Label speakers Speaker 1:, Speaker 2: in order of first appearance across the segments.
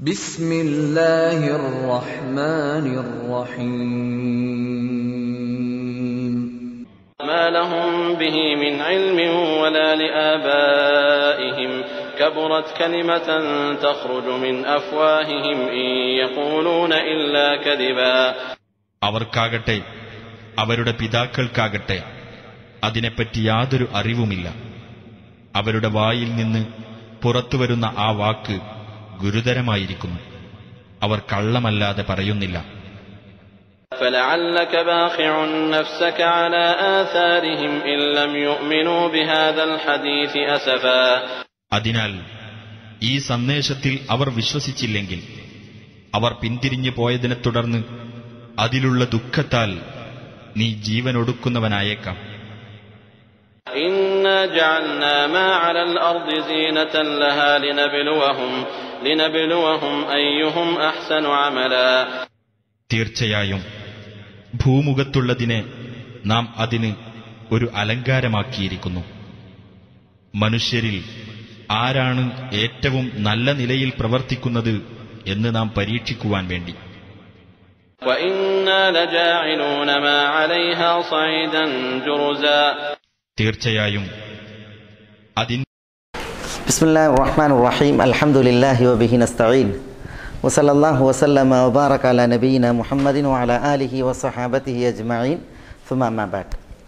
Speaker 1: بسم الله الرحمن الرحيم
Speaker 2: ما لهم به من علم ولا لآبائهم كبرت كلمة تخرج من أفواههم إن يقولون إلا كذبا
Speaker 3: അവർക്കാകട്ടെ അവരുടെ പിതാക്കൾക്കാകട്ടെ അതിനെപ്പറ്റി യാതൊരു അറിവുമില്ല അവരുടെ വായിൽ നിന്ന് പുറത്തുവരുന്ന ആ വാക്ക് ഗുരുതരമായിരിക്കുന്നു അവർ കള്ളമല്ലാതെ പറയുന്നില്ല
Speaker 2: فلعلك باخع نفسك على آثارهم إن لم يؤمنوا بهذا الحديث أسفا
Speaker 3: അതിനാൽ ഈ സന്ദേശത്തിൽ അവർ വിശ്വസിച്ചില്ലെങ്കിൽ അവർ പിന്തിരിഞ്ഞു പോയതിനെ തുടർന്ന് അതിലുള്ള ദുഃഖത്താൽ നീ ജീവനൊടുക്കുന്നവനായേക്കാം
Speaker 2: إنا جعلنا ما على الأرض زينة لها لنبلوهم لنبلوهم أيهم أحسن عملا
Speaker 3: തീർച്ചയായും ഭൂമുഖത്തുള്ളതിനെ നാം അതിന് ഒരു അലങ്കാരമാക്കിയിരിക്കുന്നു മനുഷ്യരിൽ ആരാണ് ഏറ്റവും നല്ല നിലയിൽ പ്രവർത്തിക്കുന്നത് എന്ന് നാം പരീക്ഷിക്കുവാൻ വേണ്ടി
Speaker 2: وإنا لجاعلون ما عليها صعيدا جرزا
Speaker 3: തീർച്ചയായും അതിൻ
Speaker 4: بسم الله الرحمن الرحيم الحمد لله وبه نستعين وصلى الله وسلم وبارك على نبينا محمد وعلى آله وصحابته أجمعين ثم أما بعد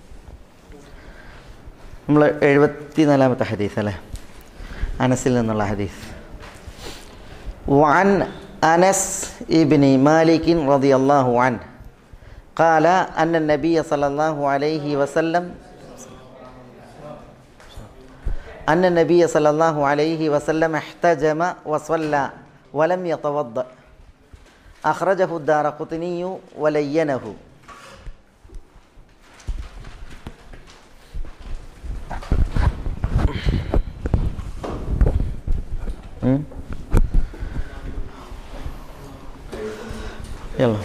Speaker 4: നമ്മൾ എഴുപത്തിനാലാമത്തെ ഹദീസ് അല്ലേ അനസിൽ നിന്നുള്ള ഹദീസ് وعن أنس ابن مالك رضي الله عنه قال أن النبي صلى الله عليه وسلم أن النبي صلى الله عليه وسلم احتجم وصلى ولم يتوضأ أخرجه الدار قطني ولينه ഉം. يلا.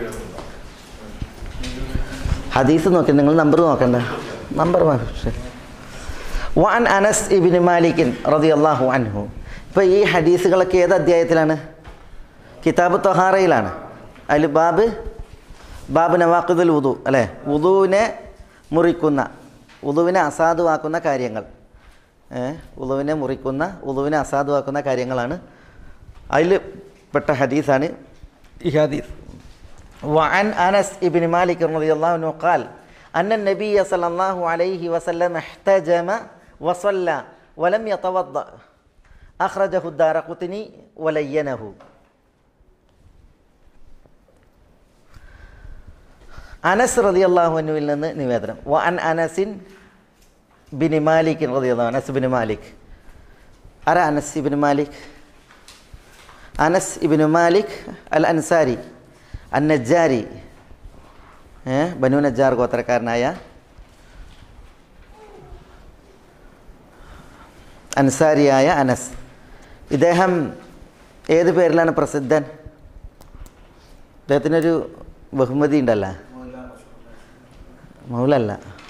Speaker 4: ഹദീസ് നോക്കി നിങ്ങൾ നമ്പർ നോക്കണ്ട നമ്പർ ശരി വാൻ അനസ് ഇബിൻ മാലിക്കിൻ റതി അള്ളാഹു അൻഹു ഇപ്പോൾ ഈ ഹദീസുകളൊക്കെ ഏത് അധ്യായത്തിലാണ് കിതാബ് തൊഹാറയിലാണ് അതിൽ ബാബ് ബാബ് നവാഖുദുൽ ഉദു അല്ലേ ഉദുവിനെ മുറിക്കുന്ന ഉദുവിനെ അസാധുവാക്കുന്ന കാര്യങ്ങൾ ഏ ഉദുവിനെ മുറിക്കുന്ന ഉദുവിനെ അസാധുവാക്കുന്ന കാര്യങ്ങളാണ് അതിൽ പെട്ട ഹദീസാണ് ഈ ഹദീസ് وعن أنس بن مالك رضي الله عنه قال أن النبي صلى الله عليه وسلم احتجم وصلى ولم يتوضأ أخرجه الدار قطني ولينه അനസ് റതി അള്ളാഹുവിനുവിൽ നിന്ന് നിവേദനം വ അൻ അനസിൻ ബിനി മാലിക്കിൻ റതി അള്ളാഹു അനസ് ബിൻ മാലിക് ആരാ അനസ് ഇബിൻ മാലിക് അനസ് ഇബിൻ മാലിക് അൽ അൻസാരി അൻ നജ്ജാരി ഏ ബനു നജ്ജാർ ഗോത്രക്കാരനായ അൻസാരിയായ അനസ് ഇദ്ദേഹം ഏത് പേരിലാണ് പ്രസിദ്ധൻ ഇദ്ദേഹത്തിനൊരു ബഹുമതി ഉണ്ടല്ല മൗലല്ല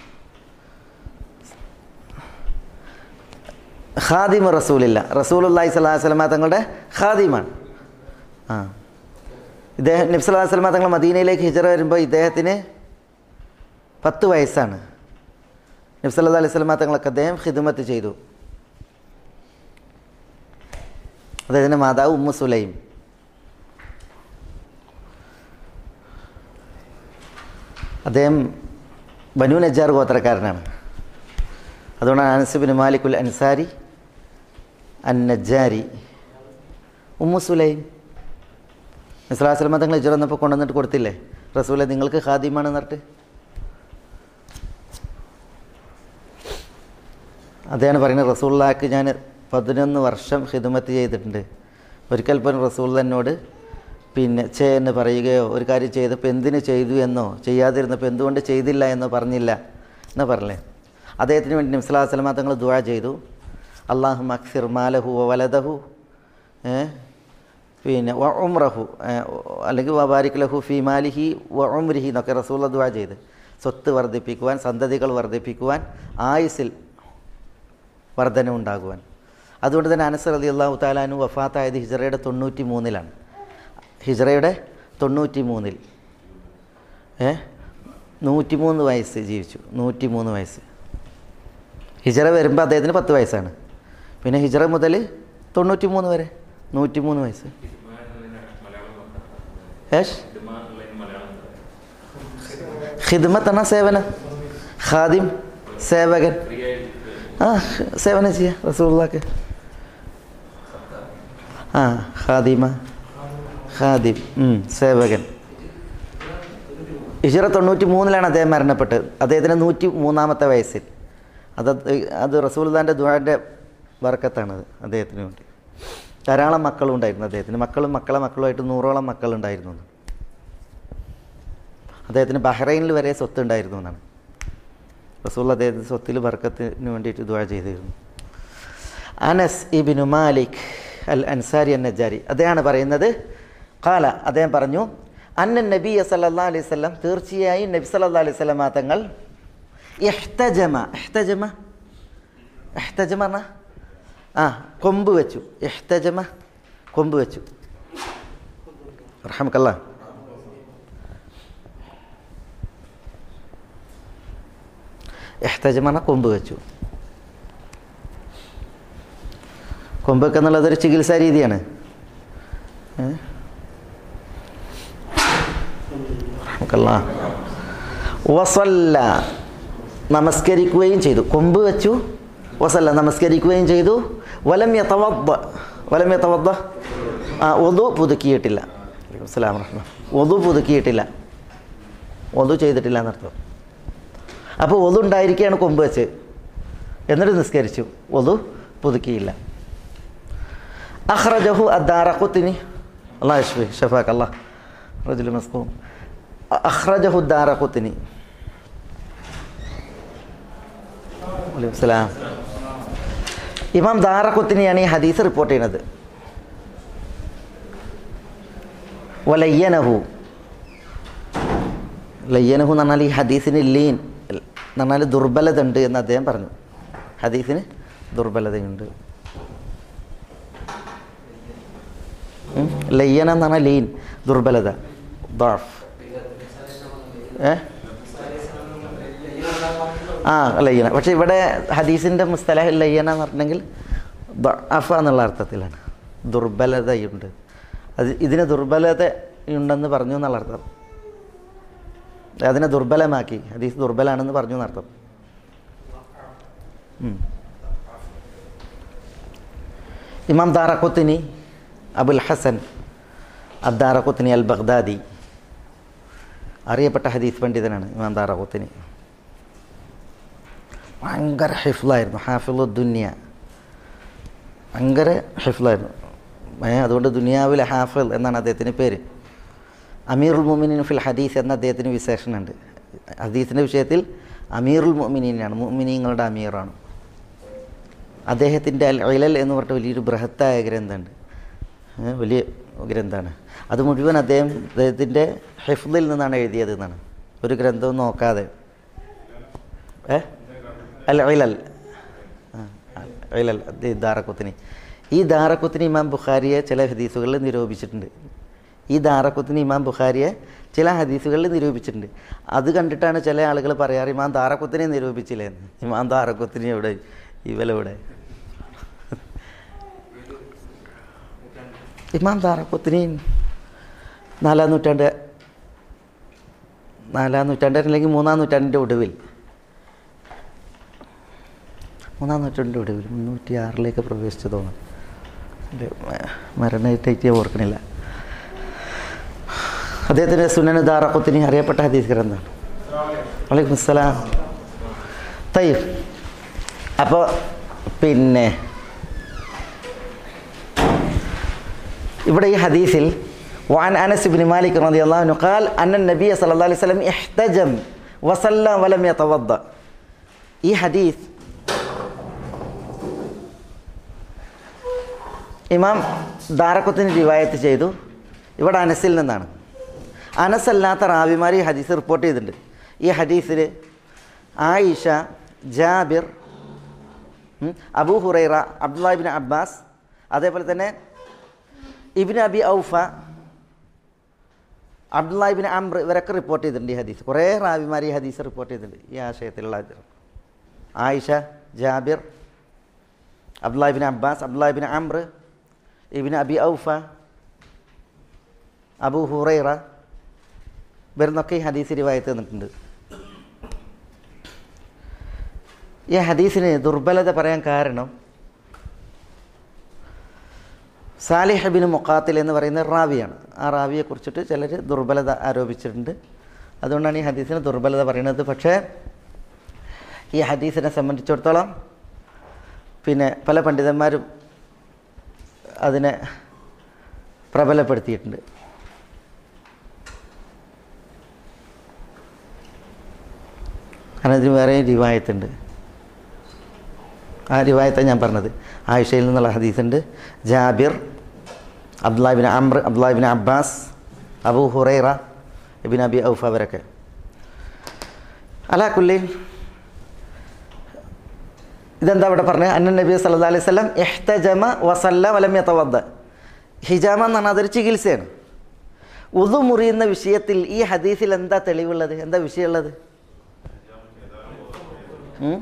Speaker 4: ഖാദിമ റസൂലില്ല റസൂലുല്ലാഹി സ്വലാഹു വസ്ലമ തങ്ങളുടെ ഖാദിമാണ് ആ ഇദ്ദേഹം നബ്സല്ലാ വസ്ലമ തങ്ങൾ മദീനയിലേക്ക് ഹിജറ വരുമ്പോൾ ഇദ്ദേഹത്തിന് പത്ത് വയസ്സാണ് നബ്സല്ലാ അലൈഹി സ്വലമ തങ്ങളൊക്കെ അദ്ദേഹം ഹിദുമത്ത് ചെയ്തു അദ്ദേഹത്തിൻ്റെ മാതാവ് ഉമ്മു സുലൈം അദ്ദേഹം ബനു നജാർ ഗോത്രക്കാരനാണ് അതുകൊണ്ടാണ് അനസുബിൻ മാലിക്കുൽ അൻസാരി അൻ നജാരി ഉമ്മു സുലൈം നിസ്ലാസ്ലമ തങ്ങൾ ഇജർ വന്നപ്പോൾ കൊണ്ടുവന്നിട്ട് കൊടുത്തില്ലേ റസൂലെ നിങ്ങൾക്ക് ഖാദിമാണെന്ന് പറഞ്ഞിട്ട് അദ്ദേഹമാണ് പറയുന്നത് റസൂള്ളാക്ക് ഞാൻ പതിനൊന്ന് വർഷം ഹിദമത്ത് ചെയ്തിട്ടുണ്ട് ഒരിക്കൽ പോലും റസൂൾ എന്നോട് പിന്നെ ചേ എന്ന് പറയുകയോ ഒരു കാര്യം ചെയ്തപ്പോൾ എന്തിന് ചെയ്തു എന്നോ ചെയ്യാതിരുന്നപ്പോൾ എന്തുകൊണ്ട് ചെയ്തില്ല എന്നോ പറഞ്ഞില്ല എന്ന് പറഞ്ഞേ അദ്ദേഹത്തിന് വേണ്ടി നിംസലാ വസ്ലമ തങ്ങൾ ദുആ ചെയ്തു അള്ളാഹു മക്സിർ മാലഹു വലദഹു ഏ പിന്നെ വ ഉംറഹു അല്ലെങ്കിൽ വബാരിക് ലഹു ഫി മാലിഹി വ ഉംരിഹി എന്നൊക്കെ റസൂള്ള ദുആ ചെയ്ത് സ്വത്ത് വർദ്ധിപ്പിക്കുവാൻ സന്തതികൾ വർദ്ധിപ്പിക്കുവാൻ ആയുസിൽ വർധന ഉണ്ടാകുവാൻ അതുകൊണ്ട് തന്നെ അനസ് റതി അള്ളാഹു താലാനു വഫാത്തായത് ഹിജറയുടെ തൊണ്ണൂറ്റി മൂന്നിലാണ് ഹിജറയുടെ തൊണ്ണൂറ്റി മൂന്നിൽ ഏ നൂറ്റിമൂന്ന് വയസ്സ് ജീവിച്ചു നൂറ്റിമൂന്ന് വയസ്സ് ഹിജറ വരുമ്പോൾ അദ്ദേഹത്തിന് പത്ത് വയസ്സാണ് പിന്നെ ഹിജറ മുതൽ തൊണ്ണൂറ്റി മൂന്ന് വരെ നൂറ്റിമൂന്ന് വയസ്സ് ഏഷ് ഖിദ്മത്ത് എന്ന സേവനം ഖാദിം സേവകൻ ആ സേവനം ചെയ്യാം റസൂള്ളക്ക് ആ ഖാദിമ ഖാദിം ഉം, സേവകൻ ഇഷിറ തൊണ്ണൂറ്റി മൂന്നിലാണ് അദ്ദേഹം മരണപ്പെട്ടത് അദ്ദേഹത്തിന് നൂറ്റി മൂന്നാമത്തെ വയസ്സിൽ അത് അത് റസൂൽദാൻ്റെ ദുആൻ്റെ വർക്കത്താണത് അദ്ദേഹത്തിന് വേണ്ടി ധാരാളം മക്കളുണ്ടായിരുന്നു അദ്ദേഹത്തിന് മക്കളും മക്കളെ മക്കളുമായിട്ട് നൂറോളം മക്കളുണ്ടായിരുന്നു എന്ന്. അദ്ദേഹത്തിന് ബഹ്റൈനിൽ വരെ സ്വത്ത് ഉണ്ടായിരുന്നു എന്നാണ് റസൂൽ അദ്ദേഹത്തിൻ്റെ സ്വത്തിൽ ബർക്കത്തിന് വേണ്ടിയിട്ട് ദുആ ചെയ്തിരുന്നു അനസ് ഇബിനു മാലിക് അൽ അൻസാരി അൻ നജാരി അദ്ദേഹമാണ് പറയുന്നത് കാല അദ്ദേഹം പറഞ്ഞു അന്നൻ നബി സല്ലാ അലൈഹി സ്വലം തീർച്ചയായും നബി സല്ലാ അലൈഹി സ്വലം തങ്ങൾ ഇഹ്തജമ ഇഹ്തജമ ഇഹ്തജമ പറഞ്ഞാ ആ കൊമ്പ് വെച്ചു ഇഹ്തജമ കൊമ്പ് വെച്ചു റഹമക്കല്ല ഇഹ്തജമ പറഞ്ഞാൽ കൊമ്പ് വെച്ചു കൊമ്പ് വെക്കുക എന്നുള്ളതൊരു ചികിത്സാ രീതിയാണ് ഏ? റഹ്മക്കല്ലാ. വസല്ല നമസ്കരിക്കുകയും ചെയ്തു കൊമ്പ് വെച്ചു വസല്ല നമസ്കരിക്കുകയും ചെയ്തു വലം യതവദ്ദ വലം യതവദ്ദ ആ ഒതു പുതുക്കിയിട്ടില്ല വലൈക്കും സ്സലാം റഹ്മ ഒതു പുതുക്കിയിട്ടില്ല ഒതു ചെയ്തിട്ടില്ല എന്നർത്ഥം അപ്പോൾ ഒതു ഉണ്ടായിരിക്കുകയാണ് കൊമ്പ് വെച്ച് എന്നിട്ട് നിസ്കരിച്ചു ഒതു പുതുക്കിയില്ല അഖ്റജഹു അദ്ദാറഖുത്തിനി അള്ളാഹ് യഷ്ഫി ഷഫാക്ക് അള്ളാഹ് റജുൽ മസ്കൂം അഖ്റജഹു അദ്ദാറഖുത്തിനി വലൈക്കും സലാം ഇമാം ദാറഖുത്തിനിയാണ് ഈ ഹദീസ് റിപ്പോർട്ട് ചെയ്യുന്നത് വലയ്യനഹു ലയ്യനഹു എന്ന് പറഞ്ഞാൽ ഈ ഹദീസിന് ലീൻ എന്ന് പറഞ്ഞാൽ ദുർബലത ഉണ്ട് എന്ന് അദ്ദേഹം പറഞ്ഞു ഹദീസിന് ദുർബലതയുണ്ട് ഉം. ലയ്യന എന്ന് പറഞ്ഞാൽ ലീൻ ദുർബലത ദാഫ് ഏ ആ ലയ്യന പക്ഷെ ഇവിടെ ഹദീസിൻ്റെ മുസ്തലഹ് ലയ്യന എന്ന് പറഞ്ഞെങ്കിൽ അഫ എന്നുള്ള അർത്ഥത്തിലാണ് ദുർബലതയുണ്ട് അത് ഇതിന് ദുർബലത ഉണ്ടെന്ന് പറഞ്ഞു എന്നുള്ള അർത്ഥം അതിനെ ദുർബലമാക്കി ഹദീസ് ദുർബലാണെന്ന് പറഞ്ഞു എന്നർത്ഥം ഉം. ഇമാം ദാറഖുത്തിനി അബുൽ ഹസൻ അദ്ദാറഖുത്തിനി അൽ ബഗ്ദാദി അറിയപ്പെട്ട ഹദീസ് പണ്ഡിതനാണ് ഇമാം ദാറഖുത്തിനി ഭയങ്കര ഹിഫ്ലായിരുന്നു ഹാഫിളു ദുന്യ ഭയങ്കര ഹിഫ്ലായിരുന്നു ഏ അതുകൊണ്ട് ദുനിയാവിലെ ഹാഫിൾ എന്നാണ് അദ്ദേഹത്തിന് പേര് അമീറുൽ മുമിനിൻ ഫിൽ ഹദീസ് എന്ന അദ്ദേഹത്തിന് വിശേഷണമുണ്ട് ഹദീസിൻ്റെ വിഷയത്തിൽ അമീറുൽ മുമിനീനാണ് മുമിനീങ്ങളുടെ അമീറാണ് അദ്ദേഹത്തിൻ്റെ അൽ ഇലൽ എന്ന് പറഞ്ഞിട്ട് വലിയൊരു ബൃഹത്തായ ഗ്രന്ഥമുണ്ട് ഏ, വലിയ ഗ്രന്ഥമാണ് അത് മുഴുവൻ അദ്ദേഹം അദ്ദേഹത്തിൻ്റെ ഹിഫ്ലിൽ നിന്നാണ് എഴുതിയത് എന്നാണ് ഒരു ഗ്രന്ഥവും നോക്കാതെ ഏ അൽ ഇലൽ ആ, അൽ ഇലൽ ഇത് ദാറക്കുത്തിനി ഈ ദാറക്കുത്തിനി ഇമാം ബുഖാരിയെ ചില ഹദീസുകളിൽ നിരൂപിച്ചിട്ടുണ്ട് ഈ ദാറക്കുത്തിനി ഇമാം ബുഖാരിയെ ചില ഹദീസുകളിൽ നിരൂപിച്ചിട്ടുണ്ട് അത് കണ്ടിട്ടാണ് ചില ആളുകൾ പറയാറ് ഇമാം ദാറക്കുത്തിനെ നിരൂപിച്ചില്ലേ എന്ന് ഇമാം ദാറക്കുത്തിനി എവിടെ ഇവലെവിടെ ഇമാം ദാറക്കുത്തിനി നാലാം നൂറ്റാണ്ട് നാലാം നൂറ്റാണ്ട് അല്ലെങ്കിൽ മൂന്നാം നൂറ്റാണ്ടിൻ്റെ ഒടുവിൽ മൂന്നാം നൂറ്റാണ്ടിൻ്റെ ഒടുവിൽ മുന്നൂറ്റി ആറിലേക്ക് പ്രവേശിച്ചു തോന്നുന്നു എൻ്റെ മരണമായിട്ട് ഓർക്കണില്ല അദ്ദേഹത്തിൻ്റെ സുനന ദാറക്കുത്തിനി അറിയപ്പെട്ട ഹദീസ് ഗ്രന്ഥമാണ് വലൈക്കും അസ്സലാം തയ്യബ് അപ്പോൾ പിന്നെ ഇവിടെ ഈ ഹദീസിൽ وعن أنس بن مالك رضي الله عنه قال أن النبي صلى الله عليه وسلم احتجم وصلى ولم يتوضأ ഈ ഹദീസ് ഇമാം ദാറക്കുത്തിന് റിവായത്ത് ചെയ്തു ഇവിടെ അനസിൽ നിന്നാണ് അനസല്ലാത്ത റാവിമാർ ഈ ഹദീസ് റിപ്പോർട്ട് ചെയ്തിട്ടുണ്ട് ഈ ഹദീസിൽ ആയിഷ ജാബിർ ഉം. അബൂ ഹുറൈറ അബ്ദുല്ലാഹിബിൻ അബ്ബാസ് അതേപോലെ തന്നെ ഇബിൻ അബി ഔഫ അബ്ദുല്ലാഹിബിൻ അംർ ഇവരൊക്കെ റിപ്പോർട്ട് ചെയ്തിട്ടുണ്ട് ഈ ഹദീസ് കുറേ റാവിമാർ ഈ ഹദീസ് റിപ്പോർട്ട് ചെയ്തിട്ടുണ്ട് ഈ ആശയത്തിലുള്ള Aisha Jabir Abdullah ibn Abbas Abdullah ibn Amr ibn Abi Awfa Abu Hurairah ഇവരെന്നൊക്കെ ഈ ഹദീസ് റിവായത്ത് തന്നിട്ടുണ്ട് ഈ ഹദീസിന് ദുർബലത പറയാൻ കാരണം സാലിഹബിൻ മുഖാത്തിൽ എന്ന് പറയുന്ന റാവിയാണ് ആ റാവിയെ കുറിച്ചിട്ട് ചിലർ ദുർബലത ആരോപിച്ചിട്ടുണ്ട് അതുകൊണ്ടാണ് ഈ ഹദീസിന് ദുർബലത പറയുന്നത് പക്ഷേ ഈ ഹദീസിനെ സംബന്ധിച്ചിടത്തോളം പിന്നെ പല പണ്ഡിതന്മാരും അതിനെ പ്രബലപ്പെടുത്തിയിട്ടുണ്ട് കാരണം ഇതിന് വേറെ റിവായത്തുണ്ട് ആ റിവായത്താണ് ഞാൻ പറഞ്ഞത് ആയിഷയിൽ നിന്നുള്ള ഹദീസുണ്ട് Jabir Abdullah ibn Amr Abdullah ibn Abbas Abu Hurairah ibn Abi Awfa അവരൊക്കെ അലാ കുല്ലീൻ ഇതെന്താ ഇവിടെ പറഞ്ഞത് അന്ന നബി സല്ലാ അലൈഹി സ്വലം എഹ്തജമ വസല്ല വലം യതവദ്ദ ഹിജാമ എന്ന് പറഞ്ഞാൽ അതൊരു ചികിത്സയാണ് ഉതു മുറിയുന്ന വിഷയത്തിൽ ഈ ഹദീസിൽ എന്താ തെളിവുള്ളത് എന്താ വിഷയമുള്ളത് ഉം?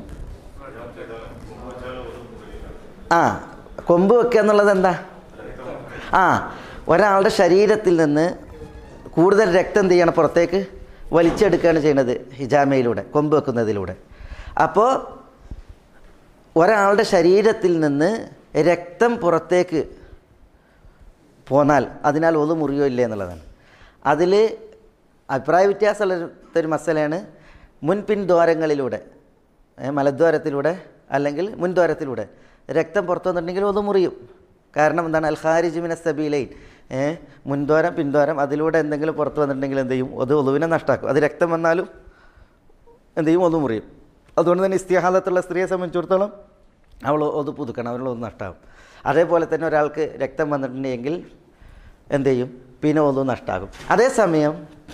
Speaker 4: ആ കൊമ്പ് വെക്കുക എന്നുള്ളത് എന്താ ആ ഒരാളുടെ ശരീരത്തിൽ നിന്ന് കൂടുതൽ രക്തം എന്ത് ചെയ്യണം പുറത്തേക്ക് വലിച്ചെടുക്കുകയാണ് ചെയ്യുന്നത് ഹിജാമയിലൂടെ കൊമ്പ് വെക്കുന്നതിലൂടെ അപ്പോൾ ഒരാളുടെ ശരീരത്തിൽ നിന്ന് രക്തം പുറത്തേക്ക് പോന്നാൽ അതിനാൽ ഒതു മുറിയോ ഇല്ലേ എന്നുള്ളതാണ് അതിൽ അഭിപ്രായ വ്യത്യാസമുള്ള ഒരു മസലയാണ് മുൻപിൻ ദ്വാരങ്ങളിലൂടെ ഏ, മലദ്വാരത്തിലൂടെ അല്ലെങ്കിൽ മുൻദ്വാരത്തിലൂടെ രക്തം പുറത്തു വന്നിട്ടുണ്ടെങ്കിൽ ഒതു മുറിയും കാരണം എന്താണ് അൽ ഖാരിജിമിന സബീലൈൻ ഏ മുൻദ്വാരം പിൻദ്വാരം അതിലൂടെ എന്തെങ്കിലും പുറത്ത് വന്നിട്ടുണ്ടെങ്കിൽ എന്ത് ചെയ്യും അത് ഒതുവിനെ നഷ്ടാക്കും അത് രക്തം വന്നാലും എന്ത് ചെയ്യും ഒതു മുറിയും അതുകൊണ്ട് തന്നെ ഇസ്തിഹാലത്തുള്ള സ്ത്രീയെ സംബന്ധിച്ചിടത്തോളം അവൾ ഒതു പുതുക്കണം അവരുടെ ഒന്ന് നഷ്ടാവും അതേപോലെ തന്നെ ഒരാൾക്ക് രക്തം വന്നിട്ടുണ്ടെങ്കിൽ എന്ത് ചെയ്യും പിന്നെ ഒതു നഷ്ടാകും അതേസമയം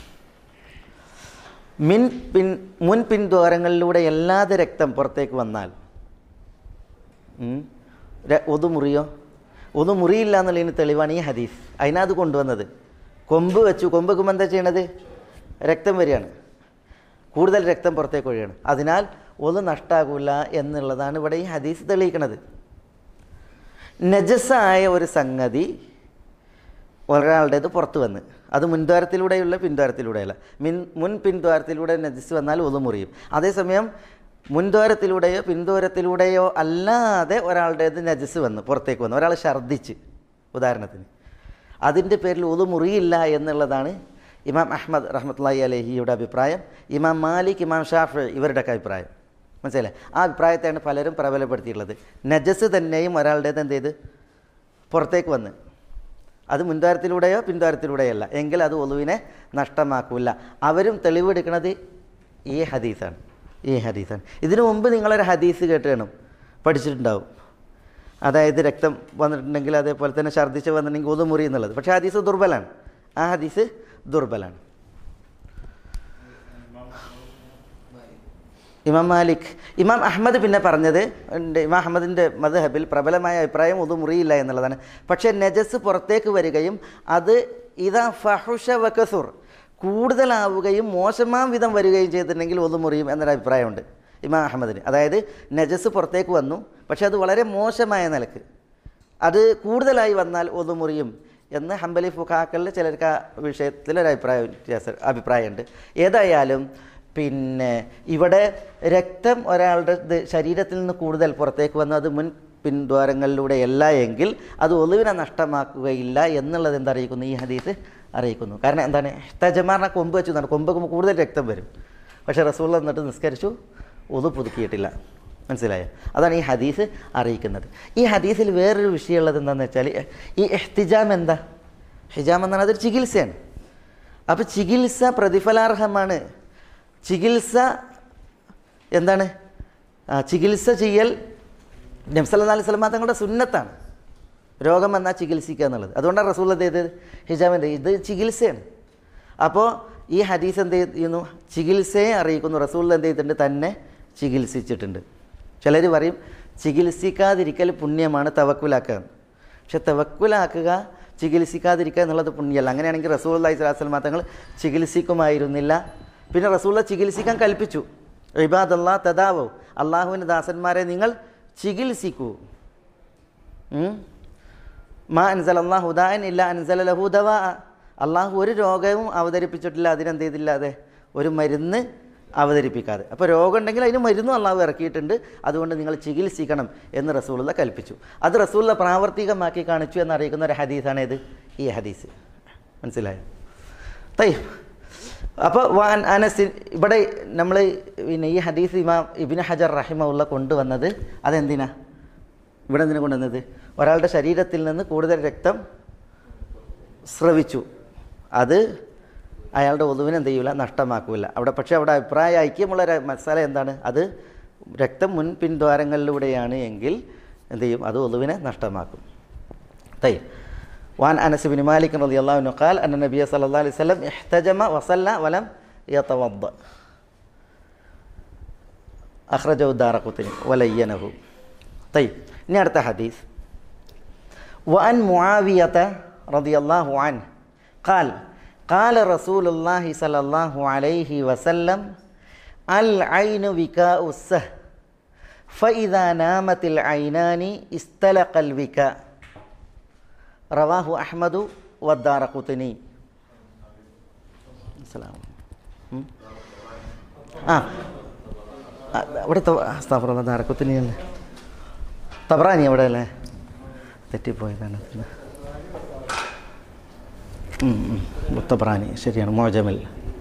Speaker 4: മിൻ പിൻ മുൻ പിൻദ്വാരങ്ങളിലൂടെ എല്ലാതെ രക്തം പുറത്തേക്ക് വന്നാൽ ഉം, ര- ഒതു മുറിയോ ഒതു മുറിയില്ല എന്നുള്ളതിന് തെളിവാണ് ഈ ഹദീസ് അതിനത് കൊണ്ടുവന്നത് കൊമ്പ് വെച്ചു കൊമ്പ് വെക്കുമ്പോൾ എന്താ ചെയ്യണത് രക്തം വരികയാണ് കൂടുതൽ രക്തം പുറത്തേക്ക് ഒഴിയാണ് അതിനാൽ ഒതു നഷ്ടാകൂല എന്നുള്ളതാണ് ഇവിടെ ഈ ഹദീസ് തെളിയിക്കുന്നത് നജസായ ഒരു സംഗതി ഒരാളുടേത് പുറത്ത് വന്ന് അത് മുൻദ്വാരത്തിലൂടെയുള്ള പിൻദ്വാരത്തിലൂടെയല്ല മിൻ മുൻ പിൻദ്വാരത്തിലൂടെ നജസ് വന്നാൽ ഒതു മുറിയും അതേസമയം മുൻദ്വാരത്തിലൂടെയോ പിൻദ്വാരത്തിലൂടെയോ അല്ലാതെ ഒരാളുടേത് നജസ് വന്ന് പുറത്തേക്ക് വന്നു ഒരാൾ ഛർദ്ദിച്ച് ഉദാഹരണത്തിന് അതിൻ്റെ പേരിൽ ഒതു മുറിയില്ല എന്നുള്ളതാണ് ഇമാം അഹമ്മദ് റഹ്മത്തുള്ളി അലഹിയുടെ അഭിപ്രായം ഇമാം മാലിക് ഇമാം ഷാഫ് ഇവരുടെയൊക്കെ അഭിപ്രായം മനസ്സിലായി ആ അഭിപ്രായത്തെയാണ് പലരും പ്രബലപ്പെടുത്തിയിട്ടുള്ളത് നജസ് തന്നെയും ഒരാളുടേത് എന്ത് ചെയ്ത് പുറത്തേക്ക് വന്ന് അത് മുൻദ്വാരത്തിലൂടെയോ പിൻദ്വാരത്തിലൂടെയോ അല്ല എങ്കിൽ അത് ഒലുവിനെ നഷ്ടമാക്കില്ല അവരും തെളിവെടുക്കുന്നത് ഈ ഹദീസാണ് ഈ ഹദീസാണ് ഇതിനു മുമ്പ് നിങ്ങളൊരു ഹദീസ് കേട്ട് വേണം പഠിച്ചിട്ടുണ്ടാവും അതായത് രക്തം വന്നിട്ടുണ്ടെങ്കിൽ അതേപോലെ തന്നെ ഛർദ്ദിച്ച് വന്നിട്ടുണ്ടെങ്കിൽ ഒതു മുറി എന്നുള്ളത് പക്ഷേ ഹദീസ് ദുർബലാണ് ആ ഹദീസ് ദുർബലാണ് ഇമാം മാലിക് ഇമാം അഹമ്മദ് പിന്നെ പറഞ്ഞത് ഉണ്ട് ഇമാം അഹമ്മദിൻ്റെ മദ്ഹബിൽ പ്രബലമായ അഭിപ്രായം ഒതു മുറിയില്ല എന്നുള്ളതാണ് പക്ഷേ നജസ് പുറത്തേക്ക് വരികയും അത് ഇതാ ഫഹുഷ വക്കസുർ കൂടുതലാവുകയും മോശമാം വിധം വരികയും ചെയ്തിട്ടുണ്ടെങ്കിൽ ഒതു മുറിയും എന്നൊരു അഭിപ്രായമുണ്ട് ഇമാം അഹമ്മദിന് അതായത് നജസ് പുറത്തേക്ക് വന്നു പക്ഷേ അത് വളരെ മോശമായ നിലക്ക് അത് കൂടുതലായി വന്നാൽ ഒതു മുറിയും എന്ന് ഹംബലി ഫുഖാക്കളിൽ ചിലർക്ക് ആ വിഷയത്തിൽ ഒരു അഭിപ്രായ വ്യത്യാസം അഭിപ്രായമുണ്ട് ഏതായാലും പിന്നെ ഇവിടെ രക്തം ഒരാളുടെ ഇത് ശരീരത്തിൽ നിന്ന് കൂടുതൽ പുറത്തേക്ക് വന്നു അത് മുൻ പിൻദ്വാരങ്ങളിലൂടെ അല്ല എങ്കിൽ അത് ഒളിവിനെ നഷ്ടമാക്കുകയില്ല എന്നുള്ളത് എന്താ അറിയിക്കുന്നു ഈ ഹദീസ് അറിയിക്കുന്നു കാരണം എന്താണ് തജമാറിനെ കൊമ്പ് വെച്ച് എന്നാണ് കൊമ്പ് വെക്കുമ്പോൾ കൂടുതൽ രക്തം വരും പക്ഷേ റസൂൾ എന്നിട്ട് നിസ്കരിച്ചു ഒതു പുതുക്കിയിട്ടില്ല മനസ്സിലായോ അതാണ് ഈ ഹദീസ് അറിയിക്കുന്നത് ഈ ഹദീസിൽ വേറൊരു വിഷയമുള്ളത് എന്താണെന്ന് വെച്ചാൽ ഈ എഹ്തിജാം എന്താ ഹിജാം എന്നാണ് അതൊരു ചികിത്സയാണ് അപ്പോൾ ചികിത്സ പ്രതിഫലാർഹമാണ് ചികിത്സ എന്താണ് ആ, ചികിത്സ ചെയ്യൽ നബ്സല്ലാ അലൈഹി സ്വലമ തങ്ങളുടെ സുന്നത്താണ് രോഗം വന്നാൽ ചികിത്സിക്കുക എന്നുള്ളത് അതുകൊണ്ടാണ് റസൂൽ എന്ത് ചെയ്തത് ഹിജാമിൻ്റെ ഇത് ചികിത്സയാണ് അപ്പോൾ ഈ ഹദീസ് എന്ത് ചെയ്യുന്നു ചികിത്സയെ അറിയിക്കുന്നു റസൂൽ എന്ത് ചെയ്തിട്ടുണ്ട് തന്നെ ചികിത്സിച്ചിട്ടുണ്ട് ചിലർ പറയും ചികിത്സിക്കാതിരിക്കൽ പുണ്യമാണ് തവക്കുലാക്കുക പക്ഷെ തവക്കുലാക്കുക ചികിത്സിക്കാതിരിക്കുക എന്നുള്ളത് പുണ്യമല്ല അങ്ങനെയാണെങ്കിൽ റസൂൽ അള്ളഹി സ്വലാസ്ലം തങ്ങൾ ചികിത്സിക്കുമായിരുന്നില്ല പിന്നെ റസൂള്ള ചികിത്സിക്കാൻ കൽപ്പിച്ചു ഇബാദല്ലാ തദാവോ അള്ളാഹുവിൻ്റെ ദാസന്മാരെ നിങ്ങൾ ചികിത്സിക്കൂ ഉം? മാ അൻസൽ അള്ളാഹു ഉദാൻ ഇല്ല അൻസല ലഹുദവ അള്ളാഹു ഒരു രോഗവും അവതരിപ്പിച്ചിട്ടില്ല അതിനെന്ത് ചെയ്തില്ല അതെ ഒരു മരുന്ന് അവതരിപ്പിക്കാതെ അപ്പോൾ രോഗം ഉണ്ടെങ്കിൽ അതിന് മരുന്നും അള്ളാഹു ഇറക്കിയിട്ടുണ്ട് അതുകൊണ്ട് നിങ്ങൾ ചികിത്സിക്കണം എന്ന് റസൂലുള്ള കൽപ്പിച്ചു അത് റസൂലുള്ള പ്രാവർത്തികമാക്കി കാണിച്ചു എന്നറിയിക്കുന്ന ഒരു ഹദീസാണ് ഇത് ഈ ഹദീസ് മനസ്സിലായോ തൈ അപ്പോൾ വാൻ അനസ് ഇവിടെ നമ്മൾ പിന്നെ ഈ ഹദീസ് ഇമാം ഇബിന് ഹജർ റഹിമുള്ള കൊണ്ടുവന്നത് അതെന്തിനാ ഇവിടെ എന്തിനാ കൊണ്ടുവന്നത് ഒരാളുടെ ശരീരത്തിൽ നിന്ന് കൂടുതൽ രക്തം സ്രവിച്ചു അത് അയാളുടെ ഒതുവിനെ എന്ത് ചെയ്യില്ല നഷ്ടമാക്കില്ല അവിടെ പക്ഷേ അവിടെ അഭിപ്രായ ഐക്യമുള്ള ഒരു മസാല എന്താണ് അത് രക്തം മുൻ പിൻദ്വാരങ്ങളിലൂടെയാണ് എങ്കിൽ എന്ത് ചെയ്യും അത് ഒതുവിനെ നഷ്ടമാക്കും തൈ وعن أنس بن مالك رضي الله عنه قال أن النبي صلى الله عليه وسلم احتجم وصلى ولم يتوضأ أخرجه الدار قطني ولينه طيب نعرف حديث وعن معاوية رضي الله عنه قال قال رسول الله صلى الله عليه وسلم العين وكاء السه فإذا نامت العينان استلق الوكاء رواه أحمد والدار قطني السلام ഉം. ആ ആ, അവിടെ സ്ഥാപനം ദാറക്കുത്തിനി അല്ലേ തബ്രാനി അവിടെ അല്ലേ തെറ്റിപ്പോയതാണ് ഉം, ഉം. മുത്തബ്രാനി ശരിയാണ് മോജമിൽ